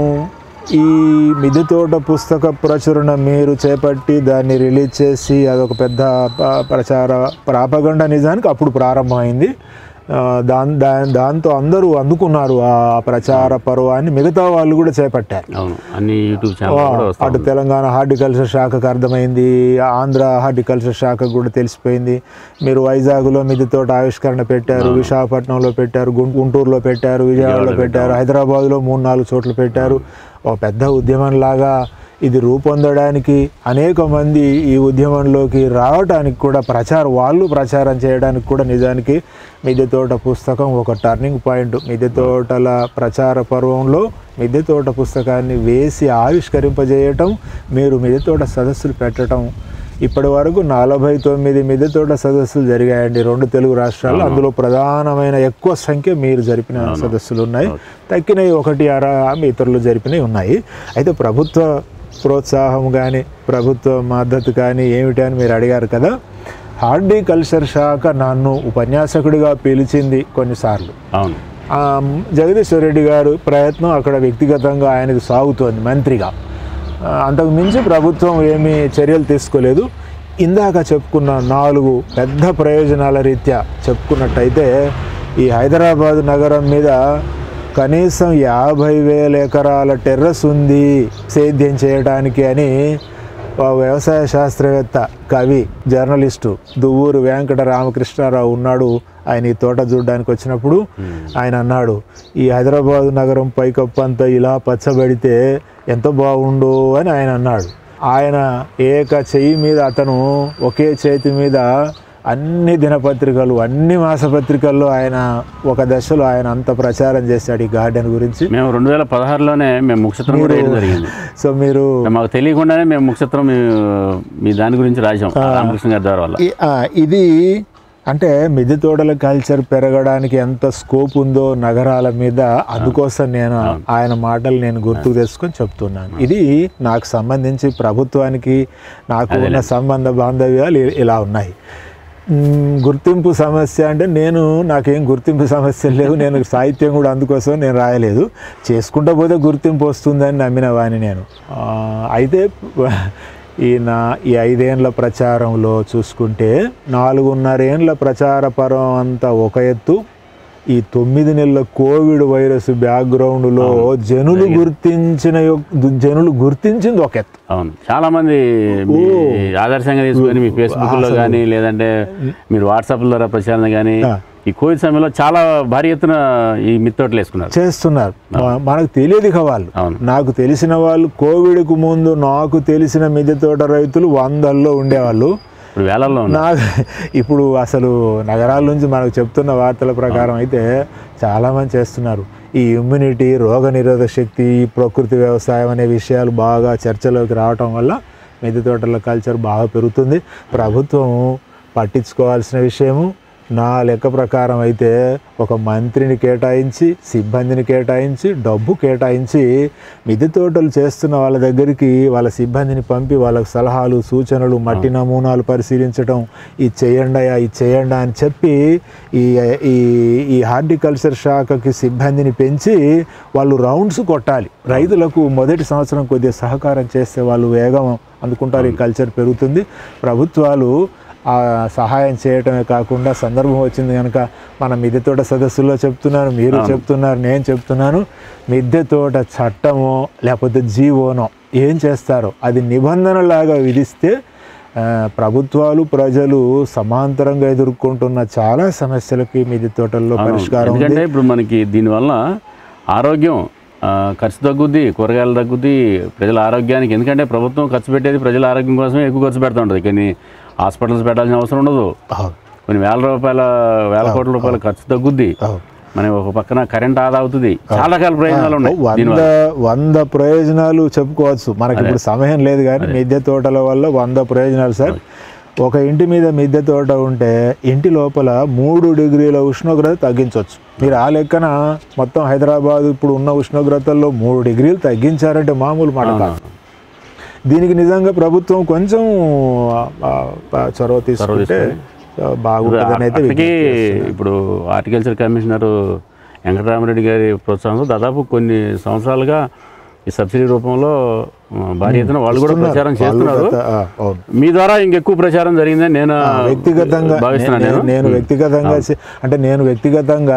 ఈ మిద్దె తోట పుస్తక ప్రచురణ మీరు చేపట్టి దాన్ని రిలీజ్ చేసి అదొక పెద్ద ప- ప్రచార ప్రాపగండ నిజానికి అప్పుడు ప్రారంభమైంది ఆ, దాన్ దా- దాంతో అందరూ అందుకున్నారు ఆ ప్రచార పర్వాన్ని మిగతా వాళ్ళు కూడా చేపట్టారు అవును అన్ని యూట్యూబ్ ఛానల్ కూడా వస్తాయి అటు తెలంగాణ హార్టికల్చర్ శాఖకు అర్థమైంది ఆంధ్ర హార్టికల్చర్ శాఖకు కూడా తెలిసిపోయింది మీరు వైజాగ్లో మిద్దె తోట ఆవిష్కరణ పెట్టారు విశాఖపట్నంలో పెట్టారు గుం- గుంటూరులో పెట్టారు విజయవాడలో పెట్టారు హైదరాబాద్లో మూడు నాలుగు చోట్ల పెట్టారు ఒక పెద్ద ఉద్యమం లాగా ఇది రూపొందడానికి అనేక మంది ఈ ఉద్యమంలోకి రావడానికి కూడా ప్రచారం వాళ్ళు ప్రచారం చేయడానికి కూడా నిజానికి మిద్దె తోట పుస్తకం ఒక టర్నింగ్ పాయింట్ మిద్దె తోటల ప్రచార పర్వంలో మిద్దె తోట పుస్తకాన్ని వేసి ఆవిష్కరింపజేయటం మీరు మిద్దె తోట సదస్సులు పెట్టడం ఇప్పటి వరకు నలభై తొమ్మిది మిద్దె తోట సదస్సులు జరిగాయండి రెండు తెలుగు రాష్ట్రాల్లో అందులో ప్రధానమైన ఎక్కువ సంఖ్య మీరు జరిపిన సదస్సులు ఉన్నాయి తక్కినవి ఒకటి అర ఇతరులు జరిపినవి ఉన్నాయి అయితే ప్రభుత్వ ప్రోత్సాహం కానీ ప్రభుత్వ మద్దతు కానీ ఏమిటి అని మీరు అడిగారు కదా హార్టికల్చర్ శాఖ నన్ను ఉపన్యాసకుడిగా పిలిచింది కొన్నిసార్లు అవును ఆ, జగదీశ్వర్ రెడ్డి గారు ప్రయత్నం అక్కడ వ్యక్తిగతంగా ఆయనకు సాగుతోంది మంత్రిగా ఆ, అంతకు మించి ప్రభుత్వం ఏమీ చర్యలు తీసుకోలేదు ఇందాక చెప్పుకున్న నాలుగు పెద్ద ప్రయోజనాల రీత్యా చెప్పుకున్నట్టయితే ఈ హైదరాబాద్ నగరం మీద కనీసం యాభై వేల ఎకరాల టెర్రస్ ఉంది సేద్యం చేయడానికి అని ఓ వ్యవసాయ శాస్త్రవేత్త కవి జర్నలిస్టు దువ్వూరు వెంకట రామకృష్ణారావు ఉన్నాడు ఆయన ఈ తోట చూడడానికి వచ్చినప్పుడు ఆయన అన్నాడు ఈ హైదరాబాద్ నగరం పైకప్పు అంతా ఇలా పచ్చబడితే ఎంత బాగుండు అని ఆయన అన్నాడు ఆయన ఏక చెయ్యి మీద అతను ఒకే చేతి మీద అన్ని దినపత్రికలు అన్ని మాసపత్రికల్లో ఆయన ఒక దశలో ఆయన అంత ప్రచారం చేశాడు ఈ గార్డెన్ గురించి మేము రెండు వేల పదహారులోనే మేము ముఖచిత్రం కూడా వేయడం జరిగింది సో మీరు మాకు తెలియకుండానే మేము ముఖచిత్రం మీ మీ దాని గురించి రాసాం రామకృష్ణ గారి ద్వారా వల్ల ఈ- ఆ, ఇది అంటే మిద్దె తోటల కల్చర్ పెరగడానికి ఎంత స్కోప్ ఉందో నగరాల మీద అందుకోసం నేను ఆయన మాటలు నేను గుర్తుకు తెచ్చుకొని చెప్తున్నాను ఇది నాకు సంబంధించి ప్రభుత్వానికి నాకు ఉన్న సంబంధ బాంధవ్యాలు ఇ- ఇలా ఉన్నాయి మ్, గుర్తింపు సమస్య అంటే నేను నాకేం గుర్తింపు సమస్యలు లేవు నేను సాహిత్యం కూడా అందుకోసం నేను రాయలేదు చేసుకుంటా పోతే గుర్తింపు వస్తుందని నమ్మిన వాడిని నేను ఆ, అయితే ఈ నా ఈ ఐదేండ్ల ప్రచారంలో చూసుకుంటే నాలుగున్నరేండ్ల ప్రచార పర్వం అంతా ఒక ఎత్తు ఈ తొమ్మిది నెలల కోవిడ్ వైరస్ బ్యాక్గ్రౌండ్లో జనులు గుర్తించిన యొక్- జనులు గుర్తించింది ఒక ఎత్తు అవును చాలా మంది మీ ఆదర్శంగా తీసుకొని మీ ఫేస్బుక్ లో కానీ లేదంటే మీరు వాట్సాప్ ద్వారా ప్రచారం కానీ ఆ. ఈ కోవిడ్ సమయంలో చాలా భారీ ఎత్తున ఈ మిత్తోటలు వేసుకున్నారు చేస్తున్నారు మ- మనకు తెలియదు ఇక వాళ్ళు అవును. నాకు తెలిసిన వాళ్ళు కోవిడ్కు ముందు నాకు తెలిసిన మిద్దె తోట రైతులు వందల్లో ఉండేవాళ్ళు ఇప్పుడు వేలల్లో ఉన్నారు నాకు ఇప్పుడు అసలు నగరాల నుంచి మనకు చెప్తున్న వార్తల ప్రకారం అయితే చాలామంది చేస్తున్నారు ఈ ఇమ్యూనిటీ రోగ నిరోధక శక్తి ఈ ప్రకృతి వ్యవసాయం అనే విషయాలు బాగా చర్చలోకి రావటం వల్ల మిద్దె తోటల కల్చర్ బాగా పెరుగుతుంది ప్రభుత్వం పట్టించుకోవాల్సిన విషయము నా లెక్క ప్రకారం అయితే ఒక మంత్రిని కేటాయించి సిబ్బందిని కేటాయించి డబ్బు కేటాయించి మిద్దె తోటలు చేస్తున్న వాళ్ళ దగ్గరికి వాళ్ళ సిబ్బందిని పంపి వాళ్ళకి సలహాలు సూచనలు మట్టి నమూనాలు పరిశీలించడం ఇది చేయండి ఇది చేయండి అని చెప్పి ఈ ఈ ఈ హార్టికల్చర్ శాఖకి సిబ్బందిని పెంచి వాళ్ళు రౌండ్స్ కొట్టాలి రైతులకు మొదటి సంవత్సరం కొద్దిగా సహకారం చేస్తే వాళ్ళు వేగం అందుకుంటారు ఈ కల్చర్ పెరుగుతుంది ప్రభుత్వాలు ఆ సహాయం చేయటమే కాకుండా సందర్భం వచ్చింది కనుక మన మిద్దె తోట సదస్సులో చెప్తున్నారు మీరు చెప్తున్నారు నేను చెప్తున్నాను మిద్దె తోట చట్టమో లేకపోతే జీవోనో ఏం చేస్తారో అది నిబంధనలాగా విధిస్తే ఆ, ప్రభుత్వాలు ప్రజలు సమాంతరంగా ఎదుర్కొంటున్న చాలా సమస్యలకి మిద్దె తోటల్లో పరిష్కారం ఉంది ఎందుకంటే ఇప్పుడు మనకి దీనివల్ల ఆరోగ్యం ఆ, ఖర్చు తగ్గుద్ది కూరగాయలు తగ్గుద్ది ప్రజల ఆరోగ్యానికి ఎందుకంటే ప్రభుత్వం ఖర్చు పెట్టేది ప్రజల ఆరోగ్యం కోసమే ఎక్కువ ఖర్చు పెడతా ఉంటుంది కానీ హాస్పిటల్స్ పెట్టాల్సిన అవసరం ఉండదు అవును, కొన్ని వేల రూపాయల వేల కోట్ల రూపాయల ఖర్చు తగ్గుద్ది అవును. మన ఒక పక్కన కరెంట్ ఆదా అవుతుంది చాలా రకాల ప్రయోజనాలు ఉన్నాయి వంద వంద ప్రయోజనాలు చెప్పుకోవచ్చు మనకి ఇప్పుడు సమయం లేదు కానీ మిద్దె తోటల వల్ల వంద ప్రయోజనాలు సార్ ఒక ఇంటి మీద మిద్దె తోట ఉంటే ఇంటి లోపల మూడు డిగ్రీల ఉష్ణోగ్రత తగ్గించవచ్చు మీరు ఆ లెక్కన మొత్తం హైదరాబాద్ ఇప్పుడు ఉన్న ఉష్ణోగ్రతల్లో మూడు డిగ్రీలు తగ్గించారంటే మామూలు మాట కాదు దీనికి నిజంగా ప్రభుత్వం కొంచెం ఆ, ఆ, చొరవ తీసుకుంటే బాగుంటుందని అయితే అప్పటికి ఇప్పుడు హార్టికల్చర్ కమిషనర్ వెంకటరామరెడ్డి గారి ప్రోత్సాహంతో దాదాపు కొన్ని సంవత్సరాలుగా ఈ సబ్సిడీ రూపంలో ఆ, భారీ ఎత్తున వాళ్ళు కూడా ప్రచారం చేస్తున్నారు గత- ఆ, అవును మీ ద్వారా ఇంకెక్కువ ప్రచారం జరిగిందని నేను వ్యక్తిగతంగా భావిస్తున్నాను నేను నేను నేను వ్యక్తిగతంగా చే- అంటే నేను వ్యక్తిగతంగా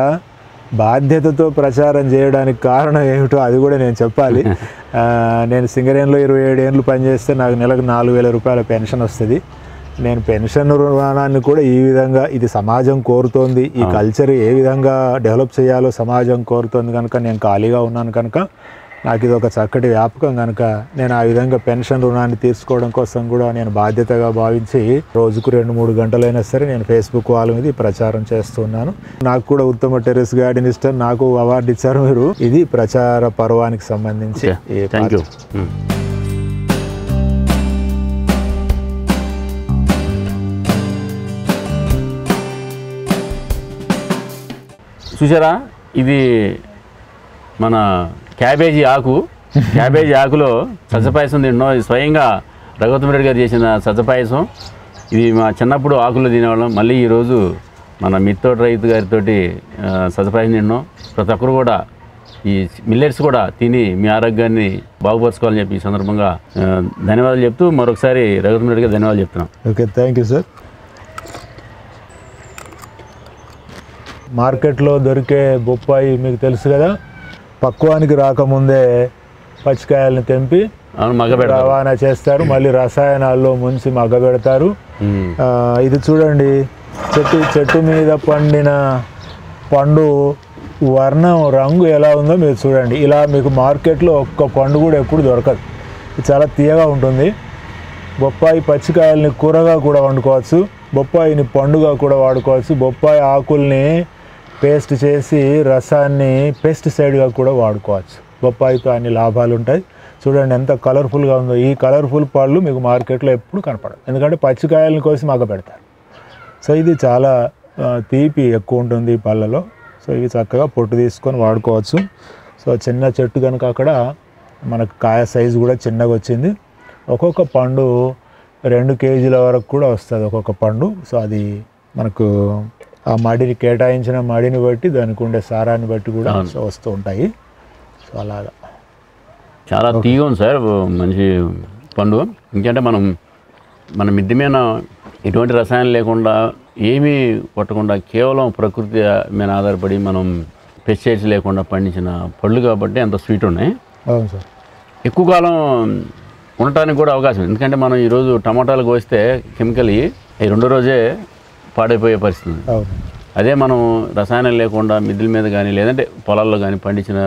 బాధ్యతతో ప్రచారం చేయడానికి కారణం ఏమిటో అది కూడా నేను చెప్పాలి ఆ, నేను సింగరేణిలో ఇరవై ఏడు ఏళ్ళు పనిచేస్తే నాకు నెలకు నాలుగు వేల రూపాయల పెన్షన్ వస్తుంది నేను పెన్షన్ రుణాన్ని కూడా ఈ విధంగా ఇది సమాజం కోరుతోంది ఈ కల్చర్ ఏ విధంగా డెవలప్ చేయాలో సమాజం కోరుతోంది కనుక నేను ఖాళీగా ఉన్నాను కనుక నాకు ఇది ఒక చక్కటి వ్యాపకం కనుక నేను ఆ విధంగా పెన్షన్ రుణాన్ని తీర్చుకోవడం కోసం కూడా నేను బాధ్యతగా భావించి రోజుకు రెండు మూడు గంటలైనా సరే నేను ఫేస్బుక్ వాళ్ళ మీద ఈ ప్రచారం చేస్తున్నాను నాకు కూడా ఉత్తమ టెరెస్ గార్డెన్ ఇష్టం నాకు అవార్డు ఇచ్చారు మీరు ఇది ప్రచార పర్వానికి సంబంధించి ఈ థ్యాంక్ యూ చూసారా ఇది మన క్యాబేజీ ఆకు క్యాబేజీ ఆకులో సజ్జపాయసం తిన్నాం ఇది స్వయంగా రఘుత్మ రెడ్డి గారు చేసిన సజ్జపాయసం ఇది మా చిన్నప్పుడు ఆకులు తినేవాళ్ళం మళ్ళీ ఈరోజు మన మిత్తోటి రైతు గారితో సజ్జపాయసం తిన్నాం ప్రతి ఒక్కరు కూడా ఈ మిల్లెట్స్ కూడా తిని మీ ఆరోగ్యాన్ని బాగుపరచుకోవాలని చెప్పి ఈ సందర్భంగా ఆ, ధన్యవాదాలు చెప్తూ మరొకసారి రఘుత్మ రెడ్డి గారు ధన్యవాదాలు చెప్తున్నాం ఓకే థ్యాంక్ యూ సార్ మార్కెట్లో దొరికే బొప్పాయి మీకు తెలుసు కదా పక్వానికి రాకముందే పచ్చికాయలను తెంపి అవును మగ పెడతాం రవాణా చేస్తారు మళ్ళీ రసాయనాల్లో ముంచి మగ్గబెడతారు ఉమ్. ఆ, ఇది చూడండి చెట్టు చెట్టు మీద పండిన పండు వర్ణం రంగు ఎలా ఉందో మీరు చూడండి ఇలా మీకు మార్కెట్లో ఒక్క పండు కూడా ఎప్పుడు దొరకదు ఇది చాలా తీయగా ఉంటుంది బొప్పాయి పచ్చికాయల్ని కూరగా కూడా వండుకోవచ్చు బొప్పాయిని పండుగా కూడా వాడుకోవచ్చు బొప్పాయి ఆకుల్ని పేస్ట్ చేసి రసాన్ని పెస్టిసైడ్గా కూడా వాడుకోవచ్చు బొప్పాయితో అన్ని లాభాలు ఉంటాయి చూడండి ఎంత కలర్ఫుల్గా ఉందో ఈ కలర్ఫుల్ పళ్ళు మీకు మార్కెట్లో ఎప్పుడు కనపడదు ఎందుకంటే పచ్చికాయలను కోసి మగ్గ పెడతారు సో ఇది చాలా ఆ, తీపి ఎక్కువ ఉంటుంది ఈ పళ్ళలో సో ఇవి చక్కగా పొట్టు తీసుకొని వాడుకోవచ్చు సో చిన్న చెట్టు కనుక అక్కడ మనకు కాయ సైజు కూడా చిన్నగా వచ్చింది ఒక్కొక్క పండు రెండు కేజీల వరకు కూడా వస్తుంది ఒక్కొక్క పండు సో అది మనకు ఆ మడిని కేటాయించిన మడిని బట్టి దానికి ఉండే సారాన్ని బట్టి కూడా సో వస్తూ ఉంటాయి సో అలాగా చాలా తీగ ఉంది సార్ మంచి పండు ఇంకంటే మనం మన మిద్దె మీద ఎటువంటి రసాయనం లేకుండా ఏమీ కొట్టకుండా కేవలం ప్రకృతి మీద ఆధారపడి మనం పెస్టిసైడ్స్ లేకుండా పండించిన పళ్ళు కాబట్టి అంత స్వీట్ ఉన్నాయి అవును సార్ ఎక్కువ కాలం ఉండటానికి కూడా అవకాశం ఉంది. ఎందుకంటే మనం ఈరోజు టమాటాలు కోస్తే కెమికల్ ఈ రెండో రోజే పాడైపోయే పరిస్థితి ఉంది అవును అదే మనం రసాయనం లేకుండా మిద్దెల మీద కానీ లేదంటే పొలాల్లో కానీ పండించిన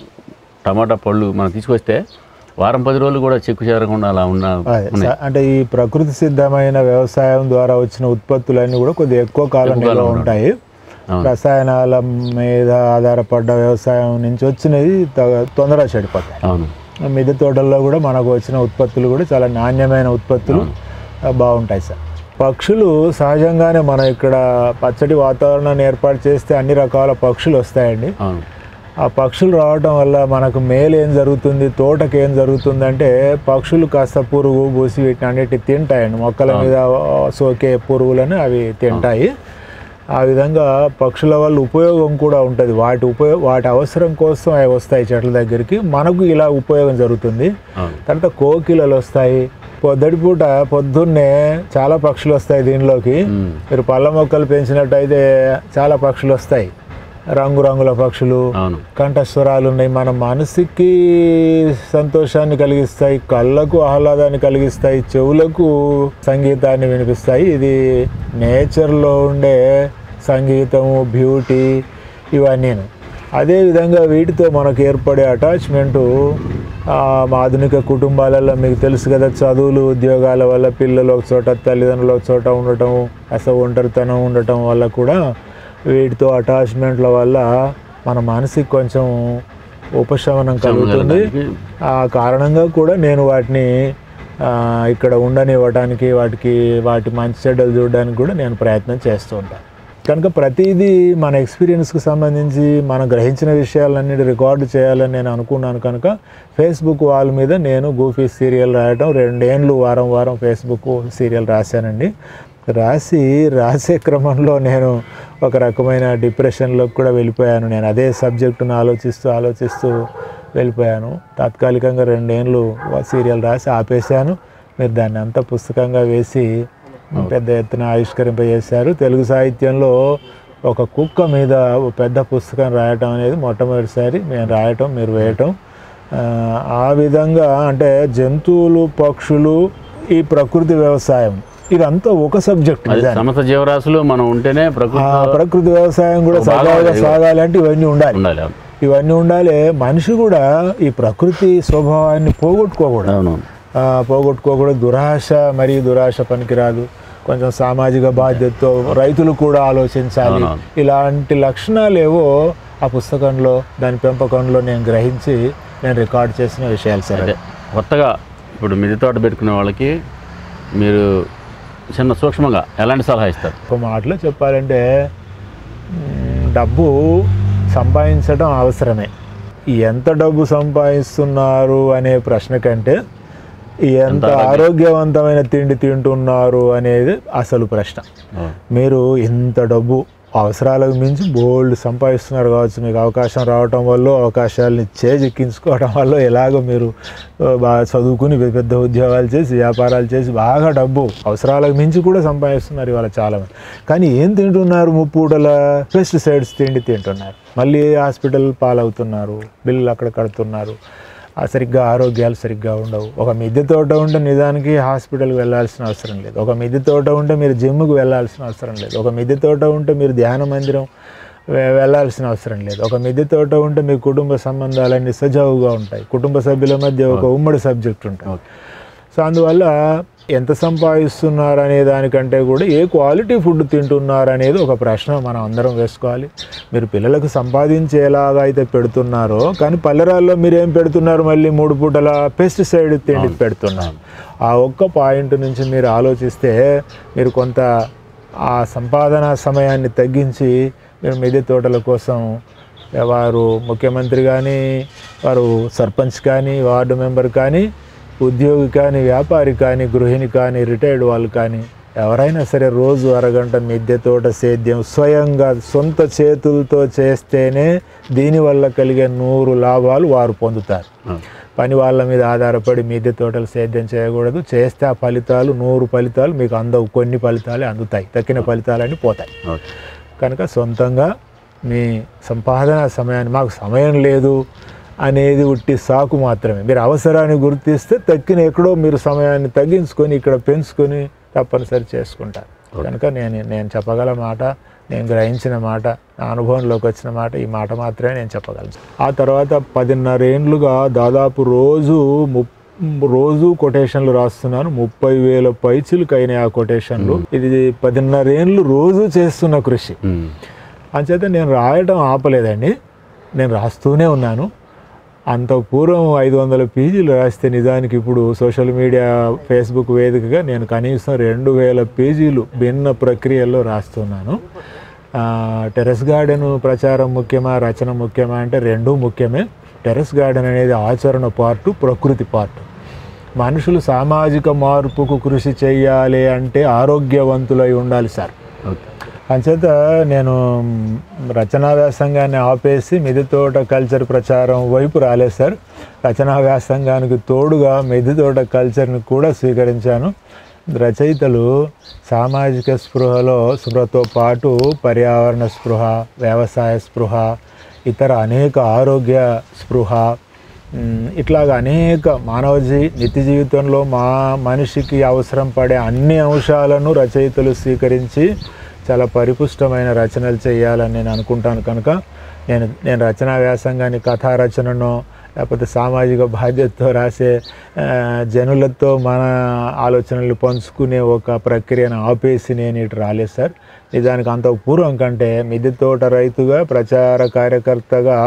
టమాటా పళ్ళు మనం తీసుకొస్తే వారం పది రోజులు కూడా చెక్కు చేరకుండా అలా ఉన్న అదే స- అంటే ఈ ప్రకృతి సిద్ధమైన వ్యవసాయం ద్వారా వచ్చిన ఉత్పత్తులన్నీ కూడా కొద్దిగా ఎక్కువ కాలం నిల్వ ఉంటాయి అవును. రసాయనాల మీద ఆధారపడ్డ వ్యవసాయం నుంచి వచ్చినవి త- తొందరగా చెడిపోతాయి అవును మిద్దె తోటల్లో కూడా మనకు వచ్చిన ఉత్పత్తులు కూడా చాలా నాణ్యమైన ఉత్పత్తులు ఆ, బాగుంటాయి సార్ పక్షులు సహజంగానే మనం ఇక్కడ పచ్చటి వాతావరణాన్ని ఏర్పాటు చేస్తే అన్ని రకాల పక్షులు వస్తాయండి అవును ఆ పక్షులు రావటం వల్ల మనకు మేలు ఏం జరుగుతుంది తోటకి ఏం జరుగుతుంది అంటే పక్షులు కాస్త పురుగు బూసి వీటిని అన్నిటి తింటాయండి మొక్కల మీద సోకే పురుగులను అవి తింటాయి ఆ విధంగా పక్షుల వల్ల ఉపయోగం కూడా ఉంటుంది వాటి ఉపయోగ వాటి అవసరం కోసం అవి వస్తాయి చెట్ల దగ్గరికి మనకు ఇలా ఉపయోగం జరుగుతుంది అవును తర్వాత కోకిలలు వస్తాయి పొద్దుటి పూట పొద్దున్నే చాలా పక్షులు వస్తాయి దీనిలోకి ఉమ్. మీరు పళ్ళ మొక్కలు పెంచినట్టయితే చాలా పక్షులు వస్తాయి రంగురంగుల పక్షులు అవును కంఠస్వరాలు ఉన్నాయి మన మనసుకి సంతోషాన్ని కలిగిస్తాయి కళ్ళకు ఆహ్లాదాన్ని కలిగిస్తాయి చెవులకు సంగీతాన్ని వినిపిస్తాయి ఇది నేచర్లో ఉండే సంగీతము బ్యూటీ ఇవన్నీ అదేవిధంగా వీటితో మనకు ఏర్పడే అటాచ్మెంటు ఆ, ఆధునిక కుటుంబాలలో మీకు తెలుసు కదా చదువులు ఉద్యోగాల వల్ల పిల్లలు ఒక చోట తల్లిదండ్రులు ఒక చోట ఉండటం అసలు ఒంటరితనం ఉండటం వల్ల కూడా వీటితో అటాచ్మెంట్ల వల్ల మన మనసుకి కొంచెం ఉపశమనం కలుగుతుంది ఆ కారణంగా కూడా నేను వాటిని ఆ, ఇక్కడ ఉండనివ్వడానికి వాటికి వాటి మంచి చెడ్డలు చూడడానికి కూడా నేను ప్రయత్నం చేస్తూ ఉంటాను కనుక ప్రతిదీ మన ఎక్స్పీరియన్స్కి సంబంధించి మనం గ్రహించిన విషయాలన్నిటి రికార్డు చేయాలని నేను అనుకున్నాను కనుక ఫేస్బుక్ వాల్ మీద నేను గూఫీ సీరియల్ రాయటం రెండేండ్లు వారం వారం ఫేస్బుక్ సీరియల్ రాశానండి రాసి రాసే క్రమంలో నేను ఒక రకమైన డిప్రెషన్లోకి కూడా వెళ్ళిపోయాను నేను అదే సబ్జెక్టును ఆలోచిస్తూ ఆలోచిస్తూ వెళ్ళిపోయాను తాత్కాలికంగా రెండేళ్ళు సీరియల్ రాసి ఆపేశాను మీరు దాన్ని అంతా పుస్తకంగా వేసి పెద్ద ఎత్తున ఆవిష్కరింపజేశారు తెలుగు సాహిత్యంలో ఒక కుక్క మీద ఒక పెద్ద పుస్తకం రాయటం అనేది మొట్టమొదటిసారి నేను రాయటం మీరు వేయటం ఆ, ఆ విధంగా అంటే జంతువులు పక్షులు ఈ ప్రకృతి వ్యవసాయం ఇదంతా ఒక సబ్జెక్ట్ అది సమస్త జీవరాశులు మనం ఉంటేనే ఆ ప్రకృతి ప్రకృతి వ్యవసాయం కూడా సజావుగా సాగాలి అంటే ఇవన్నీ ఉండాలి ఉండాలి ఇవన్నీ ఉండాలి మనిషి కూడా ఈ ప్రకృతి స్వభావాన్ని పోగొట్టుకోకూడదు అవును ఆ, పోగొట్టుకోకూడదు దురాశ మరి దురాశ పనికిరాదు కొంచెం సామాజిక బాధ్యతతో రైతులు కూడా ఆలోచించాలి అవునవును. ఇలాంటి లక్షణాలు ఏవో ఆ పుస్తకంలో దాని పెంపకంలో నేను గ్రహించి నేను రికార్డ్ చేసిన విషయాలు సరే అదే కొత్తగా ఇప్పుడు మిద్దె తోట పెట్టుకునే వాళ్ళకి మీరు చిన్న సూక్ష్మంగా ఎలాంటి సలహా ఇస్తారు ఒక మాటలో చెప్పాలంటే మ్, డబ్బు సంపాదించడం అవసరమే ఎంత డబ్బు సంపాదిస్తున్నారు అనే ప్రశ్న కంటే ఎంత ఆరోగ్యవంతమైన తిండి తింటున్నారు అనేది అసలు ప్రశ్న ఓ, మీరు ఇంత డబ్బు అవసరాలకు మించి బోల్డ్ సంపాదిస్తున్నారు కావచ్చు మీకు అవకాశం రావటం వల్ల అవకాశాలని చేజిక్కించుకోవడం వల్ల ఎలాగో మీరు ఆ, బాగా చదువుకుని పెద్ద పెద్ద ఉద్యోగాలు చేసి వ్యాపారాలు చేసి బాగా డబ్బు అవసరాలకు మించి కూడా సంపాదిస్తున్నారు ఇవాళ చాలామంది కానీ ఏం తింటున్నారు ముప్పూటల పెస్టిసైడ్స్ తిండి తింటున్నారు మళ్ళీ హాస్పిటల్ పాలవుతున్నారు బిల్లులు అక్కడ కడుతున్నారు ఆ సరిగ్గా ఆరోగ్యాలు సరిగ్గా ఉండవు ఒక మిద్దె తోట ఉంటే నిజానికి హాస్పిటల్కి వెళ్ళాల్సిన అవసరం లేదు ఒక మిద్దె తోట ఉంటే మీరు జిమ్కి వెళ్ళాల్సిన అవసరం లేదు ఒక మిద్దె తోట ఉంటే మీరు ధ్యాన మందిరం వె- వెళ్ళాల్సిన అవసరం లేదు ఒక మిద్దె తోట ఉంటే మీ కుటుంబ సంబంధాలన్నీ సజావుగా ఉంటాయి కుటుంబ సభ్యుల మధ్య ఒక ఉమ్మడి సబ్జెక్ట్ ఉంటుంది ఓకే సో అందువల్ల ఎంత సంపాదిస్తున్నారు అనే దానికంటే కూడా ఏ క్వాలిటీ ఫుడ్ తింటున్నారు అనేది ఒక ప్రశ్న మనం అందరం వేసుకోవాలి మీరు పిల్లలకు సంపాదించేలాగా అయితే పెడుతున్నారో కానీ పల్లెరాల్లో మీరు ఏం పెడుతున్నారు మళ్ళీ మూడు పూటల పెస్టిసైడ్ తిండి పెడుతున్నారు ఆ ఒక్క పాయింట్ నుంచి మీరు ఆలోచిస్తే మీరు కొంత ఆ సంపాదన సమయాన్ని తగ్గించి మీరు మిద్దె తోటల కోసం వారు ముఖ్యమంత్రి కానీ వారు సర్పంచ్ కానీ వార్డు మెంబర్ కానీ ఉద్యోగి కానీ వ్యాపారి కానీ గృహిణి కానీ రిటైర్డ్ వాళ్ళు కానీ ఎవరైనా సరే రోజు అరగంట మిద్దె తోట సేద్యం స్వయంగా సొంత చేతులతో చేస్తేనే దీనివల్ల కలిగే నూరు లాభాలు వారు పొందుతారు ఓ, పని వాళ్ళ మీద ఆధారపడి మిద్దె తోటలు సేద్యం చేయకూడదు చేస్తే ఆ ఫలితాలు నూరు ఫలితాలు మీకు అందవు కొన్ని ఫలితాలే అందుతాయి తక్కిన ఫలితాలన్నీ పోతాయి ఓకే కనుక సొంతంగా మీ సంపాదన సమయాన్ని మాకు సమయం లేదు అనేది ఉట్టి సాకు మాత్రమే మీరు అవసరాన్ని గుర్తిస్తే తక్కిన ఎక్కడో మీరు సమయాన్ని తగ్గించుకొని ఇక్కడ పెంచుకొని తప్పనిసరి చేసుకుంటారు కనుక నేను నేను చెప్పగల మాట నేను గ్రహించిన మాట నా అనుభవంలోకి వచ్చిన మాట ఈ మాట మాత్రమే నేను చెప్పగలను ఆ తర్వాత పదిన్నర ఏండ్లుగా దాదాపు రోజు ముప్ రోజు కొటేషన్లు రాస్తున్నాను ముప్పై వేల పైచులకు అయినాయి ఆ కొటేషన్లు ఇది పదిన్నర ఏండ్లు రోజు చేస్తున్న కృషి ఉమ్, అంచేత నేను రాయటం ఆపలేదండి నేను రాస్తూనే ఉన్నాను అంత పూర్వం ఐదు వందల పేజీలు రాస్తే నిజానికి ఇప్పుడు సోషల్ మీడియా ఫేస్బుక్ వేదికగా నేను కనీసం రెండు వేల పేజీలు భిన్న ప్రక్రియల్లో రాస్తున్నాను ఆ, టెరెస్ గార్డెన్ ప్రచారం ముఖ్యమా రచన ముఖ్యమా అంటే రెండూ ముఖ్యమే టెరెస్ గార్డెన్ అనేది ఆచరణ పార్టు ప్రకృతి పార్టు మనుషులు సామాజిక మార్పుకు కృషి చేయాలి అంటే ఆరోగ్యవంతులై ఉండాలి సార్ ఓకే అంచేత నేను మ్, రచనా వ్యాసంగాన్ని ఆపేసి మిద్దె తోట కల్చర్ ప్రచారం వైపు రాలేదు సార్ రచనా వ్యాసంగానికి తోడుగా మిద్దె తోట కల్చర్ని కూడా స్వీకరించాను రచయితలు సామాజిక స్పృహలో స్పృహతో పాటు పర్యావరణ స్పృహ వ్యవసాయ స్పృహ ఇతర అనేక ఆరోగ్య స్పృహ మ్, ఇట్లాగ అనేక మానవ జీ నిత్య జీవితంలో మా మనిషికి అవసరం పడే అన్ని అంశాలను రచయితలు స్వీకరించి చాలా పరిపుష్టమైన రచనలు చేయాలని నేను అనుకుంటాను కనుక నేను నేను రచనా వ్యాసంగాన్ని కథా రచననో లేకపోతే సామాజిక బాధ్యతతో రాసే ఆ, జనులతో మన ఆలోచనలు పంచుకునే ఒక ప్రక్రియను ఆపేసి నేను ఇటు రాలేదు సార్ నిజానికి అంత పూర్వం కంటే మిద్దె తోట రైతుగా ప్రచార కార్యకర్తగా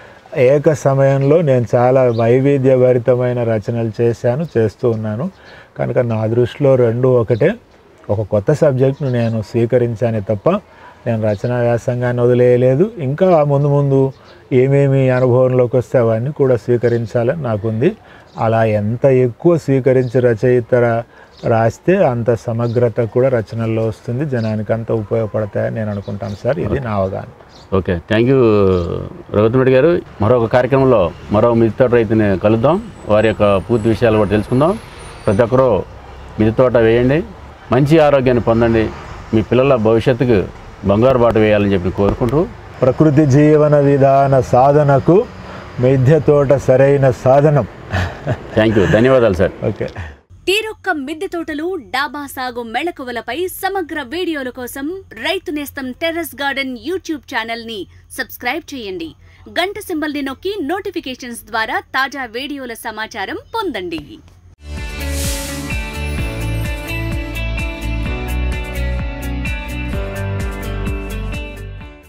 ఏక సమయంలో నేను చాలా వైవిధ్యభరితమైన రచనలు చేశాను చేస్తూ ఉన్నాను కనుక నా దృష్టిలో రెండు ఒకటే ఒక కొత్త సబ్జెక్ట్ను నేను స్వీకరించానే తప్ప నేను రచనా వ్యాసంగాన్ని వదిలేయలేదు ఇంకా ముందు ముందు ఏమేమి అనుభవంలోకి వస్తే అవన్నీ కూడా స్వీకరించాలని నాకుంది అలా ఎంత ఎక్కువ స్వీకరించి రచయిత రా- రాస్తే అంత సమగ్రత కూడా రచనల్లో వస్తుంది జనానికి అంత ఉపయోగపడతాయని నేను అనుకుంటాను సార్ ఇది నా అవగాహన ఓకే థ్యాంక్ యూ రఘుత్మరెడ్డి గారు మరొక కార్యక్రమంలో మరో మిద్దె తోట రైతుని కలుద్దాం వారి యొక్క పూర్తి విషయాలు కూడా తెలుసుకుందాం ప్రతి ఒక్కరూ మిద్దె తోట వేయండి మంచి ఆరోగ్యాన్ని పొందండి మీ పిల్లల భవిష్యత్తుకు బంగారు బాట వేయాలని చెప్పి కోరుకుంటూ ప్రకృతి జీవన విధాన సాధనకు మిథ్య తోట సరైన సాధనం థ్యాంక్ యూ ధన్యవాదాలు సార్ ఓకే తీరొక్క మిద్దె తోటలు డాబా సాగు మెళకువలపై సమగ్ర వీడియోల కోసం Rythu Nestham terrace garden YouTube ఛానల్ ని సబ్స్క్రైబ్ చేయండి గంట సింబల్ ని నొక్కి నోటిఫికేషన్స్ ద్వారా తాజా వీడియోల సమాచారం పొందండి